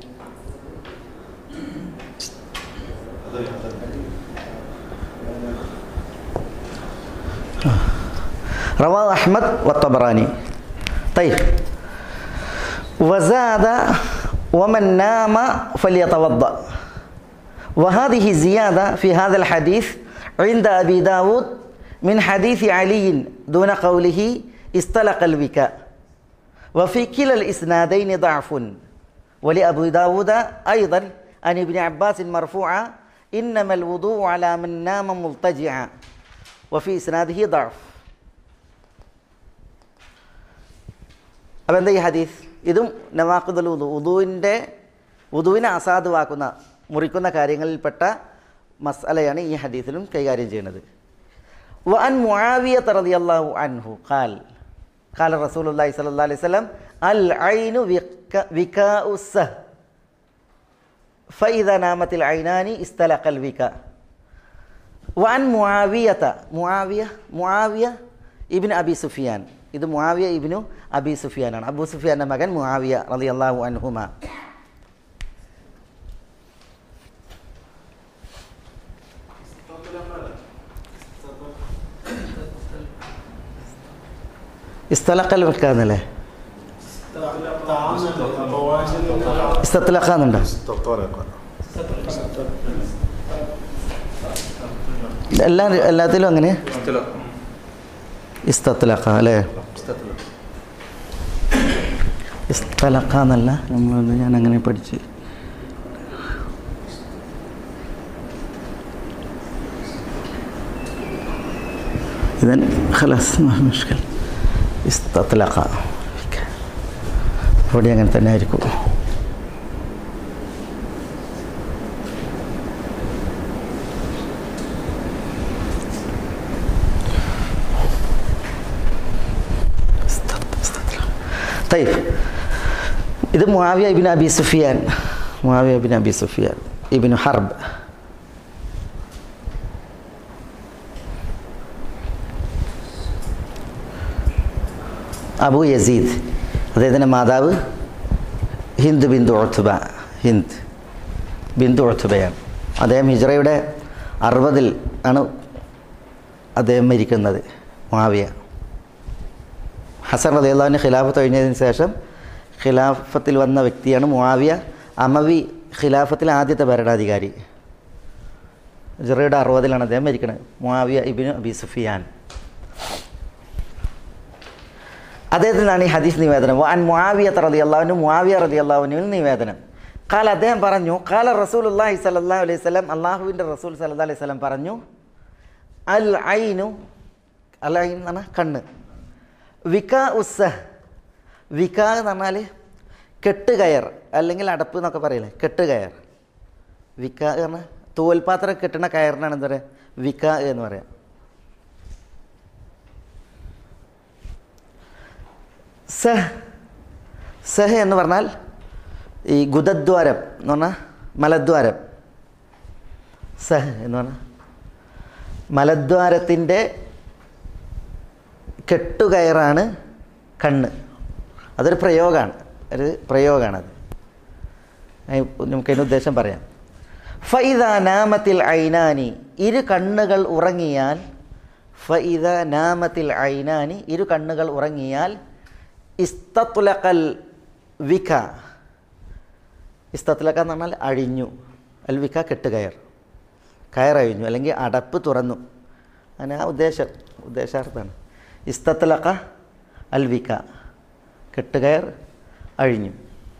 Speaker 4: رواه أحمد والطبراني طيب وزاد ومن نام فليتوضأ وهذه الزيادة في هذا الحديث عند أبي داود من حديث علي دون قوله استلق الوكاء وفي كلا الإسنادين ضعف ولأبو داود أيضا عن ابن عباس مرفوعا إنما الوضوء على من نام مضطجعا وفي إسناده ضعف അപ്പോൾ എന്താ ഈ ഹദീസ് ഇതും നവാഖുദുൽ ഉദു ഉദുവിൻ്റെ ഉദുവിനെ അസാധുവാക്കുന്ന മുറിക്കുന്ന കാര്യങ്ങളിൽപ്പെട്ട മസലയാണ് ഈ ഹദീസിലും കൈകാര്യം ചെയ്യുന്നത് വഅൻ മുആവിയ റളിയല്ലാഹു അൻഹു ഖാൽ ഖാല റസൂലുള്ളാഹി സ്വല്ലല്ലാഹു അലൈഹി വസല്ലം അൽ ഐനു വികാഉ സഹ് فإذا نامت العينان استلق الوكاء وعن معاوية معاوية معاوية ابن أبي سفيان ഇത് മുആവിയ ഇബ്നു അബി സുഫിയാനാണ് അബൂ സുഫിയാൻ്റെ മകൻ മുആവിയ റളിയല്ലാഹു അൻഹുമ ഇസ്തലക്കൽ വെക്കാന്നല്ലേ ഇസ്തത്തിലക്കാന്നുണ്ടോ എല്ലാ എല്ലാത്തിലും അങ്ങനെ ഇസ്തത്തിലക്ക അല്ലേ ഇസ്തലക്ക എന്നല്ല നമ്മൾ ഞാൻ അങ്ങനെ പഠിച്ച് ഇതൻ ഖലാസ് മുഷ്കൽ ഇസ്തത്തിലക്ക ഇവിടെ അങ്ങനെ തന്നെ ആയിരിക്കും طيب ഇത് മുആവിയ ഇബിൻ അബി സുഫിയാൻ മുആവിയ ഇബിൻ അബി സുഫിയാൻ ഇബിൻ ഹർബ് അബു യസീദ് അദ്ദേഹത്തിൻ്റെ മാതാവ് ഹിന്ദ് ബിന്ദു ഒത്തുബ ഹിന്ദ് ബിന്ദു ഒത്തുബയാണ് അദ്ദേഹം ഹിജ്റയുടെ അറുപതിൽ ആണ് അദ്ദേഹം മരിക്കുന്നത് മുആവിയ ഹസൻ റലിയുള്ളാവിന് ഖിലാഫത്ത് കഴിഞ്ഞതിന് ശേഷം ഖിലാഫത്തിൽ വന്ന വ്യക്തിയാണ് മുആവിയ അമവി ഖിലാഫത്തിലെ ആദ്യത്തെ ഭരണാധികാരി ജിറയുടെ അറുപതിലാണ് അദ്ദേഹം മരിക്കുന്നത് മുആവിയ ഇബിന് അബി സുഫിയാൻ അദ്ദേഹത്തിനാണ് ഈ ഹദീസ് നിവേദനം വാൻ മുആവിയ റതി അള്ളാഹുവിനും മുആവിയ റതി അള്ളാഹുവിനും നിവേദനം കാല അദ്ദേഹം പറഞ്ഞു കാല റസൂൽ അള്ളാഹി സല്ലാ അലൈഹി സ്വലം അള്ളാഹുവിൻ്റെ റസൂൽ സല്ലാ അലൈഹി സ്വലം പറഞ്ഞു അൽ ഐനു അൽ ഐൻ എന്ന് പറഞ്ഞാൽ കണ്ണ് വിക ഉസ്സ വിക എന്ന് പറഞ്ഞാൽ കെട്ടുകയർ അല്ലെങ്കിൽ അടപ്പ് എന്നൊക്കെ പറയില്ലേ കെട്ടുകയർ വിക എന്ന് പറഞ്ഞാൽ തോൽപാത്രം കെട്ടുന്ന കയറിനാണ് എന്താ പറയുക വിക എന്ന് പറയാം സഹ് സഹ് എന്ന് പറഞ്ഞാൽ ഈ ഗുദദ്വാരം എന്ന് പറഞ്ഞാൽ മലദ്വാരം സഹ് എന്ന് പറഞ്ഞാൽ മലദ്വാരത്തിൻ്റെ കെട്ടുകയറാണ് കണ്ണ് അതൊരു പ്രയോഗമാണ് ഒരു പ്രയോഗമാണത് നമുക്കതിൻ്റെ ഉദ്ദേശം പറയാം ഫൈദ നാമത്തിൽ ഐനാനി ഇരു കണ്ണുകൾ ഉറങ്ങിയാൽ ഫൈദ നാമത്തിൽ ഐനാനി ഇരു കണ്ണുകൾ ഉറങ്ങിയാൽ ഇസ്തത്തുലക്കൽ വിക ഇസ്തത്തുലക്ക എന്ന് പറഞ്ഞാൽ അഴിഞ്ഞു അൽ വിക കെട്ടുകയർ കയറഴിഞ്ഞു അല്ലെങ്കിൽ അടപ്പ് തുറന്നു അങ്ങനെ ആ ഉദ്ദേശം ഉദ്ദേശാർത്ഥമാണ് ഇസ്തത്തുലക്ക അൽ വിക കെട്ടുകയർ അഴിഞ്ഞു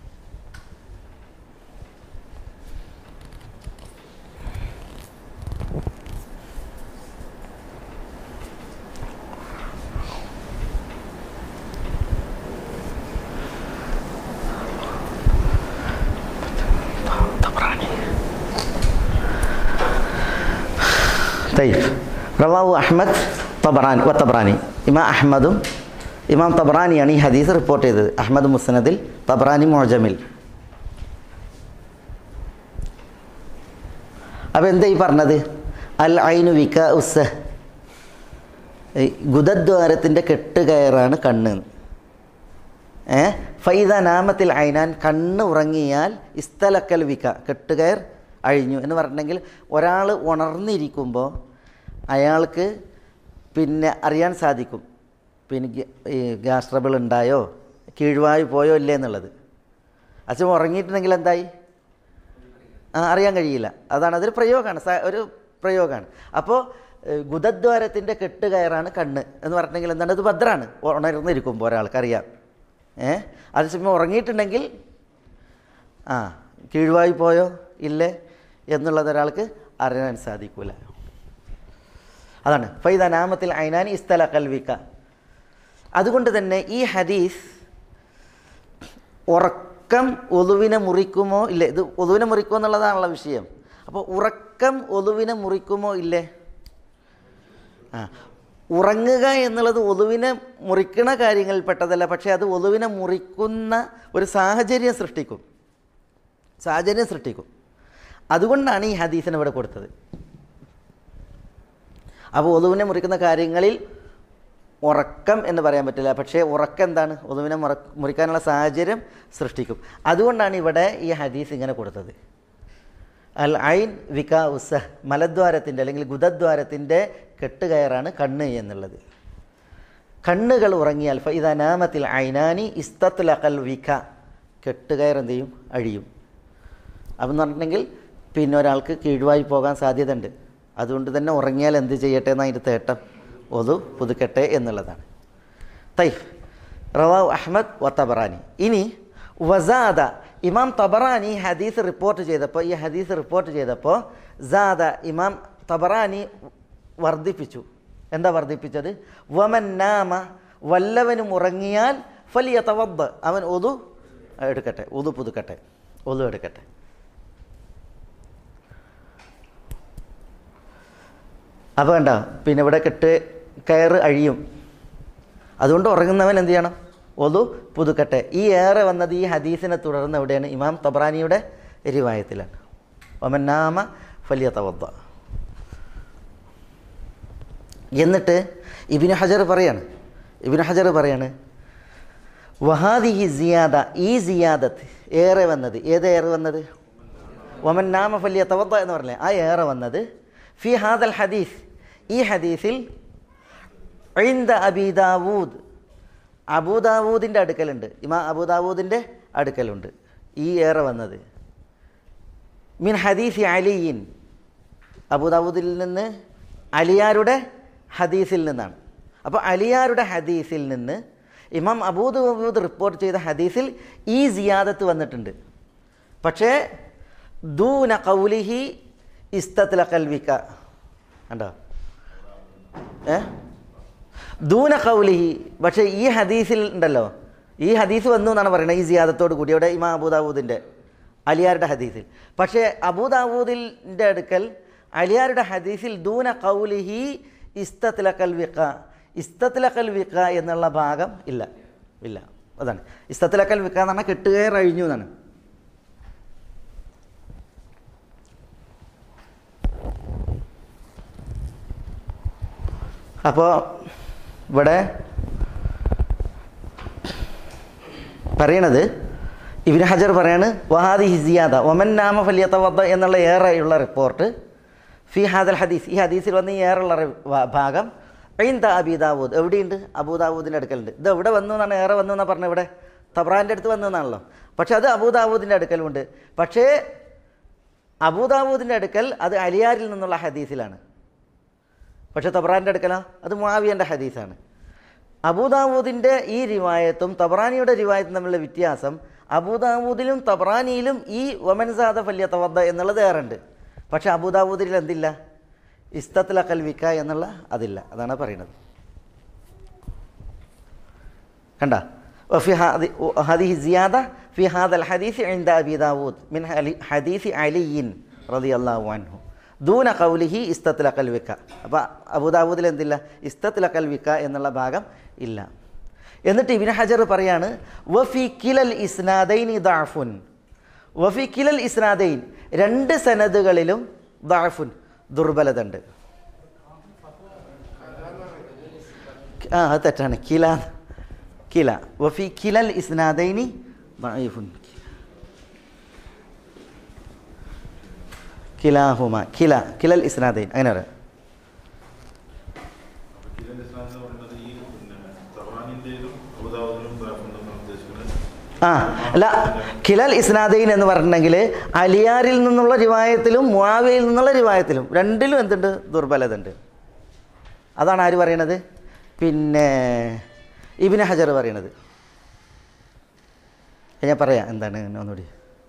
Speaker 4: طيب رواه അഹ്മദ് തബറാനി വ തബറാനി ഇമാം അഹ്മദും ഇമാം തബറാനിയാണ് ഈ ഹദീസ് റിപ്പോർട്ട് ചെയ്തത് അഹ്മദ് മുസ്നദിൽ തബറാനി മോജമിൽ അപ്പോൾ എന്താ ഈ പറഞ്ഞത് അൽ ഐനു വിക ഉസ്സ ഈ ഗുദദ്വാരത്തിൻ്റെ കെട്ടുകയറാണ് കണ്ണ് ഏ ഫൈദ നാമത്തിൽ ഐനാൻ കണ്ണ് ഉറങ്ങിയാൽ ഇസ്തലക്കൽ വിക കെട്ടുകയർ അഴിഞ്ഞു എന്ന് പറഞ്ഞിട്ടുണ്ടെങ്കിൽ ഒരാൾ ഉണർന്നിരിക്കുമ്പോൾ അയാൾക്ക് പിന്നെ അറിയാൻ സാധിക്കും പിന്നെ ഗ്യ- ഈ ഗ്യാസ് ട്രബിൾ ഉണ്ടായോ കീഴ്വായു പോയോ ഇല്ലേ എന്നുള്ളത് അച്ഛൻ ഉറങ്ങിയിട്ടുണ്ടെങ്കിൽ എന്തായി ആ അറിയാൻ കഴിയില്ല അതാണ് അതൊരു പ്രയോഗമാണ് സ- ഒരു പ്രയോഗമാണ് അപ്പോൾ ഗുദദ്വാരത്തിൻ്റെ കെട്ടുകയറാണ് കണ്ണ് എന്ന് പറഞ്ഞിട്ടുണ്ടെങ്കിൽ എന്താണ് അത് ഭദ്രാണ് ഉണർന്നിരിക്കുമ്പോൾ ഒരാൾക്കറിയാം ഏ അതേസമയം ഉറങ്ങിയിട്ടുണ്ടെങ്കിൽ ആ കീഴ്വായി പോയോ ഇല്ലേ എന്നുള്ളത് ഒരാൾക്ക് അറിയാൻ സാധിക്കൂല അതാണ് ഫൈദ നാമത്തിൽ ഐനാനി ഇസ്തല കൽവിക്ക അതുകൊണ്ട് തന്നെ ഈ ഹദീസ് ഉറക്കം ഒതുവിനെ മുറിക്കുമോ ഇല്ലേ ഇത് ഒതുവിനെ മുറിക്കുമോ എന്നുള്ളതാണുള്ള വിഷയം അപ്പോൾ ഉറക്കം ഒതുവിനെ മുറിക്കുമോ ഇല്ലേ ആ ഉറങ്ങുക എന്നുള്ളത് ഒതുവിനെ മുറിക്കണ കാര്യങ്ങളിൽ പെട്ടതല്ല പക്ഷേ അത് ഒതുവിനെ മുറിക്കുന്ന ഒരു സാഹചര്യം സൃഷ്ടിക്കും സാഹചര്യം സൃഷ്ടിക്കും അതുകൊണ്ടാണ് ഈ ഹദീസിനെ ഇവിടെ കൊടുത്തത് അപ്പോൾ ഒതുവിനെ മുറിക്കുന്ന കാര്യങ്ങളിൽ ഉറക്കം എന്ന് പറയാൻ പറ്റില്ല പക്ഷേ ഉറക്കം എന്താണ് ഒതുവിനെ മുറ മുറിക്കാനുള്ള സാഹചര്യം സൃഷ്ടിക്കും അതുകൊണ്ടാണ് ഇവിടെ ഈ ഹദീസ് ഇങ്ങനെ കൊടുത്തത് അൽ ഐൻ വിക ഉസ മലദ്വാരത്തിൻ്റെ അല്ലെങ്കിൽ ഗുദദ്വാരത്തിൻ്റെ കെട്ടുകയറാണ് കണ്ണ് എന്നുള്ളത് കണ്ണുകൾ ഉറങ്ങിയാൽ ഫൈദ നാമത്തിൽ ഐനാനി ഇസ്തത്തുലക്കൽ വിക കെട്ടുകയർ എന്ത് ചെയ്യും അഴിയും അപ്പം എന്ന് പറഞ്ഞിട്ടുണ്ടെങ്കിൽ പിന്നെ ഒരാൾക്ക് കീഴ്വായി പോകാൻ സാധ്യതയുണ്ട് അതുകൊണ്ട് തന്നെ ഉറങ്ങിയാൽ എന്ത് ചെയ്യട്ടെ എന്നാണ് അതിൻ്റെ തേട്ടം ഒതു പുതുക്കട്ടെ എന്നുള്ളതാണ് തൈഫ് റവാവ് അഹ്മദ് വ തബറാനി ഇനി വസാദ ഇമാം തബറാനി ഹദീസ് റിപ്പോർട്ട് ചെയ്തപ്പോൾ ഈ ഹദീസ് റിപ്പോർട്ട് ചെയ്തപ്പോൾ സാദ ഇമാം തബറാനി വർദ്ധിപ്പിച്ചു എന്താ വർദ്ധിപ്പിച്ചത് വമൻ നാമ വല്ലവനും ഉറങ്ങിയാൽ ഫലിയ തവബ് അവൻ ഒതു എടുക്കട്ടെ ഒതു പുതുക്കട്ടെ ഒതു എടുക്കട്ടെ അപ്പോൾ വേണ്ട പിന്നെ ഇവിടെ കെട്ട് കയറ് അഴിയും അതുകൊണ്ട് ഉറങ്ങുന്നവൻ എന്ത് ചെയ്യണം ഒതു പുതുക്കട്ടെ ഈ ഏറെ വന്നത് ഈ ഹദീസിനെ തുടർന്ന് എവിടെയാണ് ഇമാം തബ്രാനിയുടെ റിവായത്തിലാണ് ഒമന്നാമ ഫലിയ തവദ്ദ എന്നിട്ട് ഇബിന് ഹജർ പറയാണ് ഇബിന് ഹജർ പറയാണ് വഹാദിഹി സിയാദ ഈ സിയാദത്ത് ഏറെ വന്നത് ഏത് ഏറെ വന്നത് വമൻ നാമ ഫലിയ തവദ്ദ എന്ന് പറഞ്ഞില്ലേ ആ ഏറെ വന്നത് ഫി ഹാദൽ ഹദീസ് ഈ ഹദീസിൽ ഐന്ദ അബിദാവൂദ് അബൂദാവൂദിൻ്റെ അടുക്കലുണ്ട് ഇമാ അബൂദാവൂദിൻ്റെ അടുക്കലുണ്ട് ഈ ഏറെ വന്നത് മിൻ ഹദീസി അലിയിൻ അബൂദാവൂദിൽ നിന്ന് അലിയാരുടെ ഹദീസിൽ നിന്നാണ് അപ്പോൾ അലിയാരുടെ ഹദീസിൽ നിന്ന് ഇമാം അബൂദാവൂദ് റിപ്പോർട്ട് ചെയ്ത ഹദീസിൽ ഈ സിയാദത്ത് വന്നിട്ടുണ്ട് പക്ഷേ ദൂന കൗലിഹി ഇസ്തത്തില കൽവിക്ക കണ്ടോ ഏ ദൂന കൗലിഹി പക്ഷേ ഈ ഹദീസിൽ ഉണ്ടല്ലോ ഈ ഹദീസ് വന്നു എന്നാണ് പറയുന്നത് ഈ സിയാദത്തോട് കൂടി ഇവിടെ ഇമാ അബൂദാവൂദിൻ്റെ അലിയാരുടെ ഹദീസിൽ പക്ഷേ അബൂദാവൂദിൻ്റെ അടുക്കൽ അലിയാരുടെ ഹദീസിൽ ദൂന കൗലിഹി ഇസ്തത്തിലക്കൽ വിക്ക ഇസ്തത്തിലക്കൽ വിക്ക എന്നുള്ള ഭാഗം ഇല്ല ഇല്ല അതാണ് ഇസ്തത്തിലക്കൽ വിക്ക എന്ന് പറഞ്ഞാൽ കെട്ടുകയർ അഴിഞ്ഞു എന്നാണ് അപ്പോൾ ഇവിടെ പറയണത് ഇബിൻ ഹജർ പറയാണ് വഹാദി ഹിസിയാദ ഒമൻ നാമ ഫലിയത്തവദ്ദ എന്നുള്ള ഏറെയുള്ള റിപ്പോർട്ട് ഫി ഹാദൽ ഹദീസ് ഈ ഹദീസിൽ വന്ന് ഈ ഏറെയുള്ള റി- വ- ഭാഗം ഐന്ത അബീദാവൂദ് എവിടെയുണ്ട് അബൂദാവൂദിൻ്റെ അടുക്കലുണ്ട് ഇത് എവിടെ വന്നു എന്നാണ് ഏറെ വന്നു എന്നാണ് പറഞ്ഞത് ഇവിടെ തബ്രാൻ്റെ അടുത്ത് വന്നു എന്നാണല്ലോ പക്ഷേ അത് അബൂദാവൂദിൻ്റെ അടുക്കലുണ്ട് പക്ഷേ അബൂദാവൂദിൻ്റെ അടുക്കൽ അത് അലിയാരിൽ നിന്നുള്ള ഹദീസിലാണ് പക്ഷേ തബ്രാൻ്റെ അടുക്കലോ അത് മുആവിയൻ്റെ ഹദീസാണ് അബൂദാവൂദിൻ്റെ ഈ റിവായത്തും തബ്രാനിയുടെ റിവായത്തും തമ്മിലുള്ള വ്യത്യാസം അബൂദാവൂദിലും തബ്രാനിയിലും ഈ വമൻസാദ ഫല്യ തവദ്ദ എന്നുള്ളത് ഏറുണ്ട് പക്ഷേ അബൂദാവൂദിൽ എന്തില്ല ഇസ്തത്തിലക്കൽ വിക്ക എന്നുള്ള അതില്ല അതാണ് പറയുന്നത് കണ്ട وفي هذه هذه زيادة في هذا الحديث عند أبي داود من حديث علي رضي الله عنه ദൂന കൗലിഹി ഇസ്തത്തിലക്കൽ വിക്ക അപ്പോൾ അബുദാബൂദിൽ എന്തില്ല ഇസ്തത്തിലക്കൽ വിക്ക എന്നുള്ള ഭാഗം ഇല്ല എന്നിട്ട് ഇബിൻ ഹജർ പറയാണ് വഫി കിലൽ ഇസ്നാദൈനി ദാഫുൻ വഫി കിലൽ ഇസ്നാദൈൻ രണ്ട് സനദുകളിലും ദാഫുൻ ദുർബലത ഉണ്ട് ആ അത് തെറ്റാണ് കില കില വഫി കിലൽ ഇസ്നാദൈനി ദഈഫുൻ കിലാഹുമ കില കിലൽ ഇസ്നാദൈൻ അങ്ങനെ പറയാം
Speaker 5: ഇതിന്റെ സ്ഥാനം എന്ന് പറയുന്നത് ഈ പിന്നെ തവാനിന്റെയും അബുദാബുദിലും ഉദ്ദേശിക്കുന്നത്
Speaker 4: ആ അല്ല കിലൽ ഇസ്നാദൈൻ എന്ന് പറഞ്ഞിട്ടുണ്ടെങ്കിൽ അലിയാരിൽ നിന്നുള്ള റിവായത്തിലും മുആവിയയിൽ നിന്നുള്ള റിവായത്തിലും രണ്ടിലും എന്തുണ്ട് ദുർബലത ഉണ്ട് അതാണ് ആര് പറയണത് പിന്നെ ഇബിന് ഹജർ പറയണത് ഞാൻ പറയാം എന്താണ് ഒന്നുകൂടി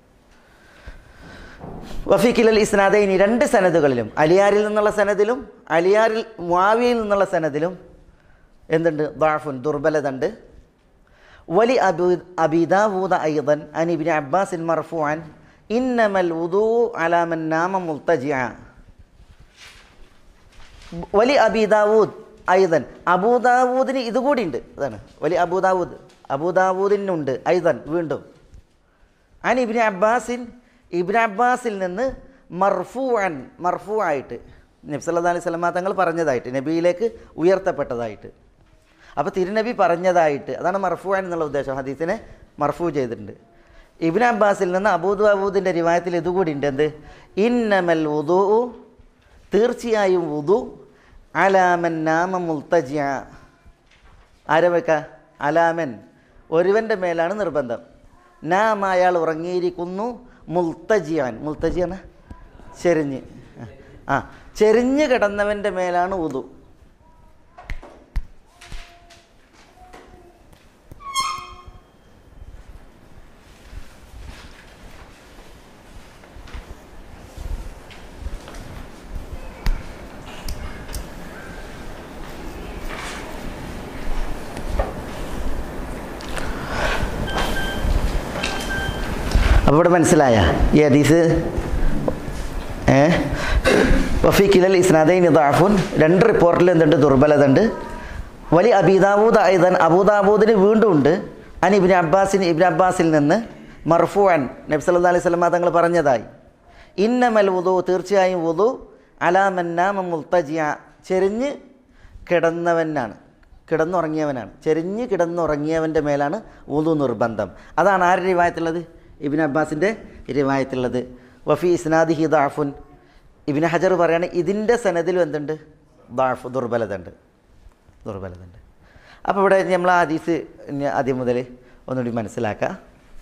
Speaker 4: വഫി കിലൽ ഇസ്നാദൈനി രണ്ട് സനദുകളിലും അലിയാരിൽ നിന്നുള്ള സനദിലും അലിയാരിൽ മുആവിയയിൽ നിന്നുള്ള സനദിലും എന്തുണ്ട് ദാഫുൻ ദുർബലത ഉണ്ട് വലി അബു അബിദാവൂദ ഐദൻ അൻ ഇബ്നു അബ്ബാസിൻ മർഫൂഅൻ ഇന്നമൽ വുദൂ അലാ മൻ നാമ മുൽത്തജിഅ വലി അബിദാവൂദ് ഐദൻ അബൂദാവൂദിന് ഇതുകൂടി ഉണ്ട് അതാണ് വലി അബൂദാവൂദ് അബൂദാവൂദിനുണ്ട് ഐദൻ വീണ്ടും അൻ ഇബ്നു അബ്ബാസിൻ ഇബ്നു അബ്ബാസിൽ നിന്ന് മർഫൂഅൻ മർഫൂ ആയിട്ട് നബി സല്ലല്ലാഹു അലൈഹി വസല്ലമ തങ്ങൾ പറഞ്ഞതായിട്ട് നബിയിലേക്ക് ഉയർത്തപ്പെട്ടതായിട്ട് അപ്പോൾ തിരുനബി പറഞ്ഞതായിട്ട് അതാണ് മർഫൂഅൻ എന്നുള്ള ഉദ്ദേശം ഹദീസിനെ മർഫൂ ചെയ്തിട്ടുണ്ട് ഇബ്നു അബ്ബാസിൽ നിന്ന് അബൂദ് അബൂദിൻ്റെ റിവായത്തിൽ ഇതുകൂടി ഉണ്ട് എന്ത് ഇന്നമൽ വുദു തീർച്ചയായും വുദു അലാമൻ നാമ മുൽത്തജിയ ആരെ വെക്ക അലാമൻ ഒരുവൻ്റെ മേലാണ് നിർബന്ധം നാം അയാൾ ഉറങ്ങിയിരിക്കുന്നു മുൽത്തജിയാൻ മുൽത്തജിയാണ് ചെരിഞ്ഞ് ആ ചെരിഞ്ഞ് കിടന്നവൻ്റെ മേലാണ് ഉതു അപ്പോൾ ഇവിടെ മനസ്സിലായ ഈ ഹദീസ് ഏ വഫി കിലൽ ഇസ്നാദൈൻ ദാഫുൻ രണ്ട് റിപ്പോർട്ടിൽ എന്തുണ്ട് ദുർബലത ഉണ്ട് വലിയ അബീദാബൂദ് ഐദൻ അബൂദാബൂദിന് വീണ്ടും ഉണ്ട് അൻ ഇബിൻ അബ്ബാസിന് ഇബിൻ അബ്ബാസിൽ നിന്ന് മർഫുഅൻ നബി സല്ലല്ലാഹു അലൈഹി വസല്ലമ തങ്ങൾ പറഞ്ഞതായി ഇന്നമൽ വുദു തീർച്ചയായും വുദു അലാമന്നാമ മുൽത്തജിയ ചെരിഞ്ഞ് കിടന്നവനാണ് കിടന്നുറങ്ങിയവനാണ് ചെരിഞ്ഞ് കിടന്നുറങ്ങിയവൻ്റെ മേലാണ് വുദു നിർബന്ധം അതാണ് ആരുടെ റിവായത്തുള്ളത് ഇബിൻ അബ്ബാസിൻ്റെ റിവായത്തുള്ളത് വഫി ഇസ്നാദിഹി ദാഫുൻ ഇബിൻ ഹജർ പറയാണ് ഇതിൻ്റെ സനദിലും എന്തുണ്ട് ദാഫ് ദുർബലത ഉണ്ട് ദുർബലത ഉണ്ട് അപ്പോൾ ഇവിടെ നമ്മൾ ആ ഹദീസ് ഇനി ആദ്യം മുതൽ ഒന്നുകൂടി മനസ്സിലാക്കാം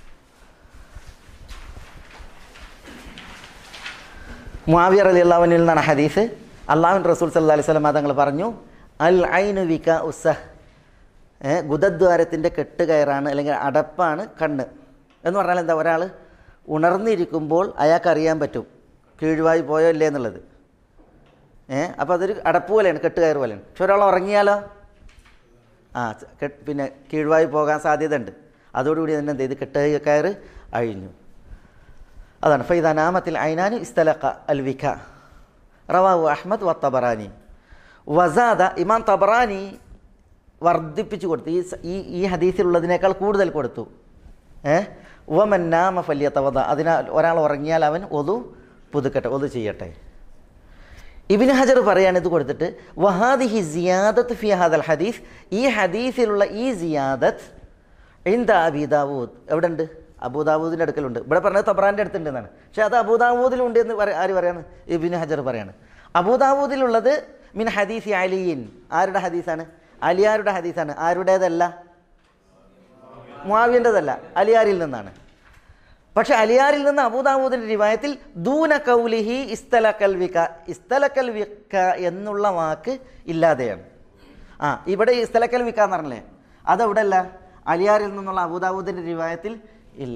Speaker 4: മുആവിയ റളിയല്ലാഹുവിൽ നിന്നാണ് ഹദീസ് അള്ളാഹുൻ റസൂൽ സല്ലല്ലാഹു അലൈഹി വസല്ലം തങ്ങൾ പറഞ്ഞു അൽ ഐനു വിക ഉസഹ് ഏ, ഗുദദ്വാരത്തിൻ്റെ കെട്ടുകയറാണ് അല്ലെങ്കിൽ അടപ്പാണ് കണ്ണ് എന്ന് പറഞ്ഞാൽ എന്താ ഒരാൾ ഉണർന്നിരിക്കുമ്പോൾ അയാൾക്ക് അറിയാൻ പറ്റും കീഴ്വായി പോയോ ഇല്ലേ എന്നുള്ളത് ഏ അപ്പോൾ അതൊരു അടപ്പ് പോലെയാണ് കെട്ടുകയറ് പോലെയാണ് പക്ഷെ ഒരാൾ ഉറങ്ങിയാലോ ആ ച- കെ- പിന്നെ കീഴ്വായി പോകാൻ സാധ്യതയുണ്ട് അതോടുകൂടി തന്നെ എന്ത് ചെയ്ത് കെട്ടുകയറ് അഴിഞ്ഞു അതാണ് ഫൈദാനാമത്തിൽ ഐനാനു ഇസ്തലഖ അൽ വിഖ റവാഹു അഹ്മദ് വ തബറാനി വസാദ ഇമാം തബറാനി വർദ്ധിപ്പിച്ചു കൊടുത്തു ഈ സ- ഈ ഈ ഹദീസിലുള്ളതിനേക്കാൾ കൂടുതൽ കൊടുത്തു ഏ വമന്നാമ ഫല്യത്തവത അതിനാൽ ഒരാൾ ഉറങ്ങിയാൽ അവൻ ഒതു പുതുക്കട്ടെ ഒതു ചെയ്യട്ടെ ഇബിൻ ഹജർ പറയാണ് ഇത് കൊടുത്തിട്ട് വഹാദിഹി സിയാദത്ത് ഫി ഹാദൽ ഹദീസ് ഈ ഹദീസിലുള്ള ഈ സിയാദത്ത് ഇന്ത അബിദാവൂദ് എവിടെ ഉണ്ട് അബൂദാവൂദിൻ്റെ അടുക്കലുണ്ട് ഇവിടെ പറഞ്ഞത് തബ്രാൻ്റെ അടുത്തുണ്ട് എന്നാണ് പക്ഷേ അത് അബൂദാവൂദിലുണ്ട് എന്ന് പറ ആര് പറയാണ് ഇബിൻ ഹജർ പറയാണ് അബൂദാവൂദിലുള്ളത് മിൻ ഹദീസ് അലിയിൻ ആരുടെ ഹദീസാണ് അലിയാരുടെ ഹദീസാണ് ആരുടേതല്ല മുആവിയൻ്റെതല്ല അലിയാരിൽ നിന്നാണ് പക്ഷെ അലിയാരിൽ നിന്ന് അബൂദാവൂദിൻ്റെ റിവായത്തിൽ ദൂന കൗലിഹി ഇസ്തലക്കൽ വിക ഇസ്തലക്കൽ വിക്ക എന്നുള്ള വാക്ക് ഇല്ലാതെയാണ് ആ ഇവിടെ ഇസ്തലക്കൽ വിക്ക എന്ന് പറഞ്ഞല്ലേ അതവിടെ അല്ല അലിയാരിൽ നിന്നുള്ള അബൂദാവൂദിൻ്റെ റിവായത്തിൽ ഇല്ല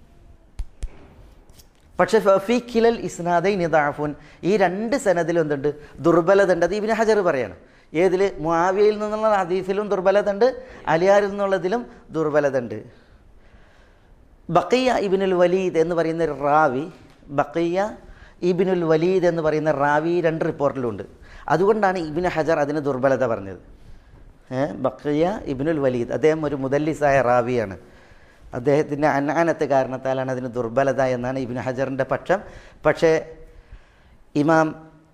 Speaker 4: പക്ഷെ ഫി കിലൽ ഇസ്നാദൈ നിദാഫുൻ ഈ രണ്ട് സനദിലും എന്തുണ്ട് ദുർബലത ഉണ്ട് അത് ഇബിന് ഹജർ പറയാണ് ഏതിൽ മുആവിയയിൽ നിന്നുള്ള ഹദീസിലും ദുർബലത ഉണ്ട് അലിയാരിൽ നിന്നുള്ളതിലും ദുർബലത ഉണ്ട് ബക്കിയ ഇബിനുൽ വലീദ് എന്ന് പറയുന്ന ഒരു റാവി ബക്കിയ ഇബിനുൽ വലീദ് എന്ന് പറയുന്ന റാവി രണ്ട് റിപ്പോർട്ടിലുണ്ട് അതുകൊണ്ടാണ് ഇബിന് ഹജർ അതിന് ദുർബലത പറഞ്ഞത് ഏ ബക്കിയ ഇബിനുൽ വലീദ് അദ്ദേഹം ഒരു മുദല്ലിസായ റാവിയാണ് അദ്ദേഹത്തിൻ്റെ അനാനത്ത് കാരണത്താലാണ് അതിന് ദുർബലത എന്നാണ് ഇബിന് ഹജറിൻ്റെ പക്ഷം പക്ഷേ ഇമാം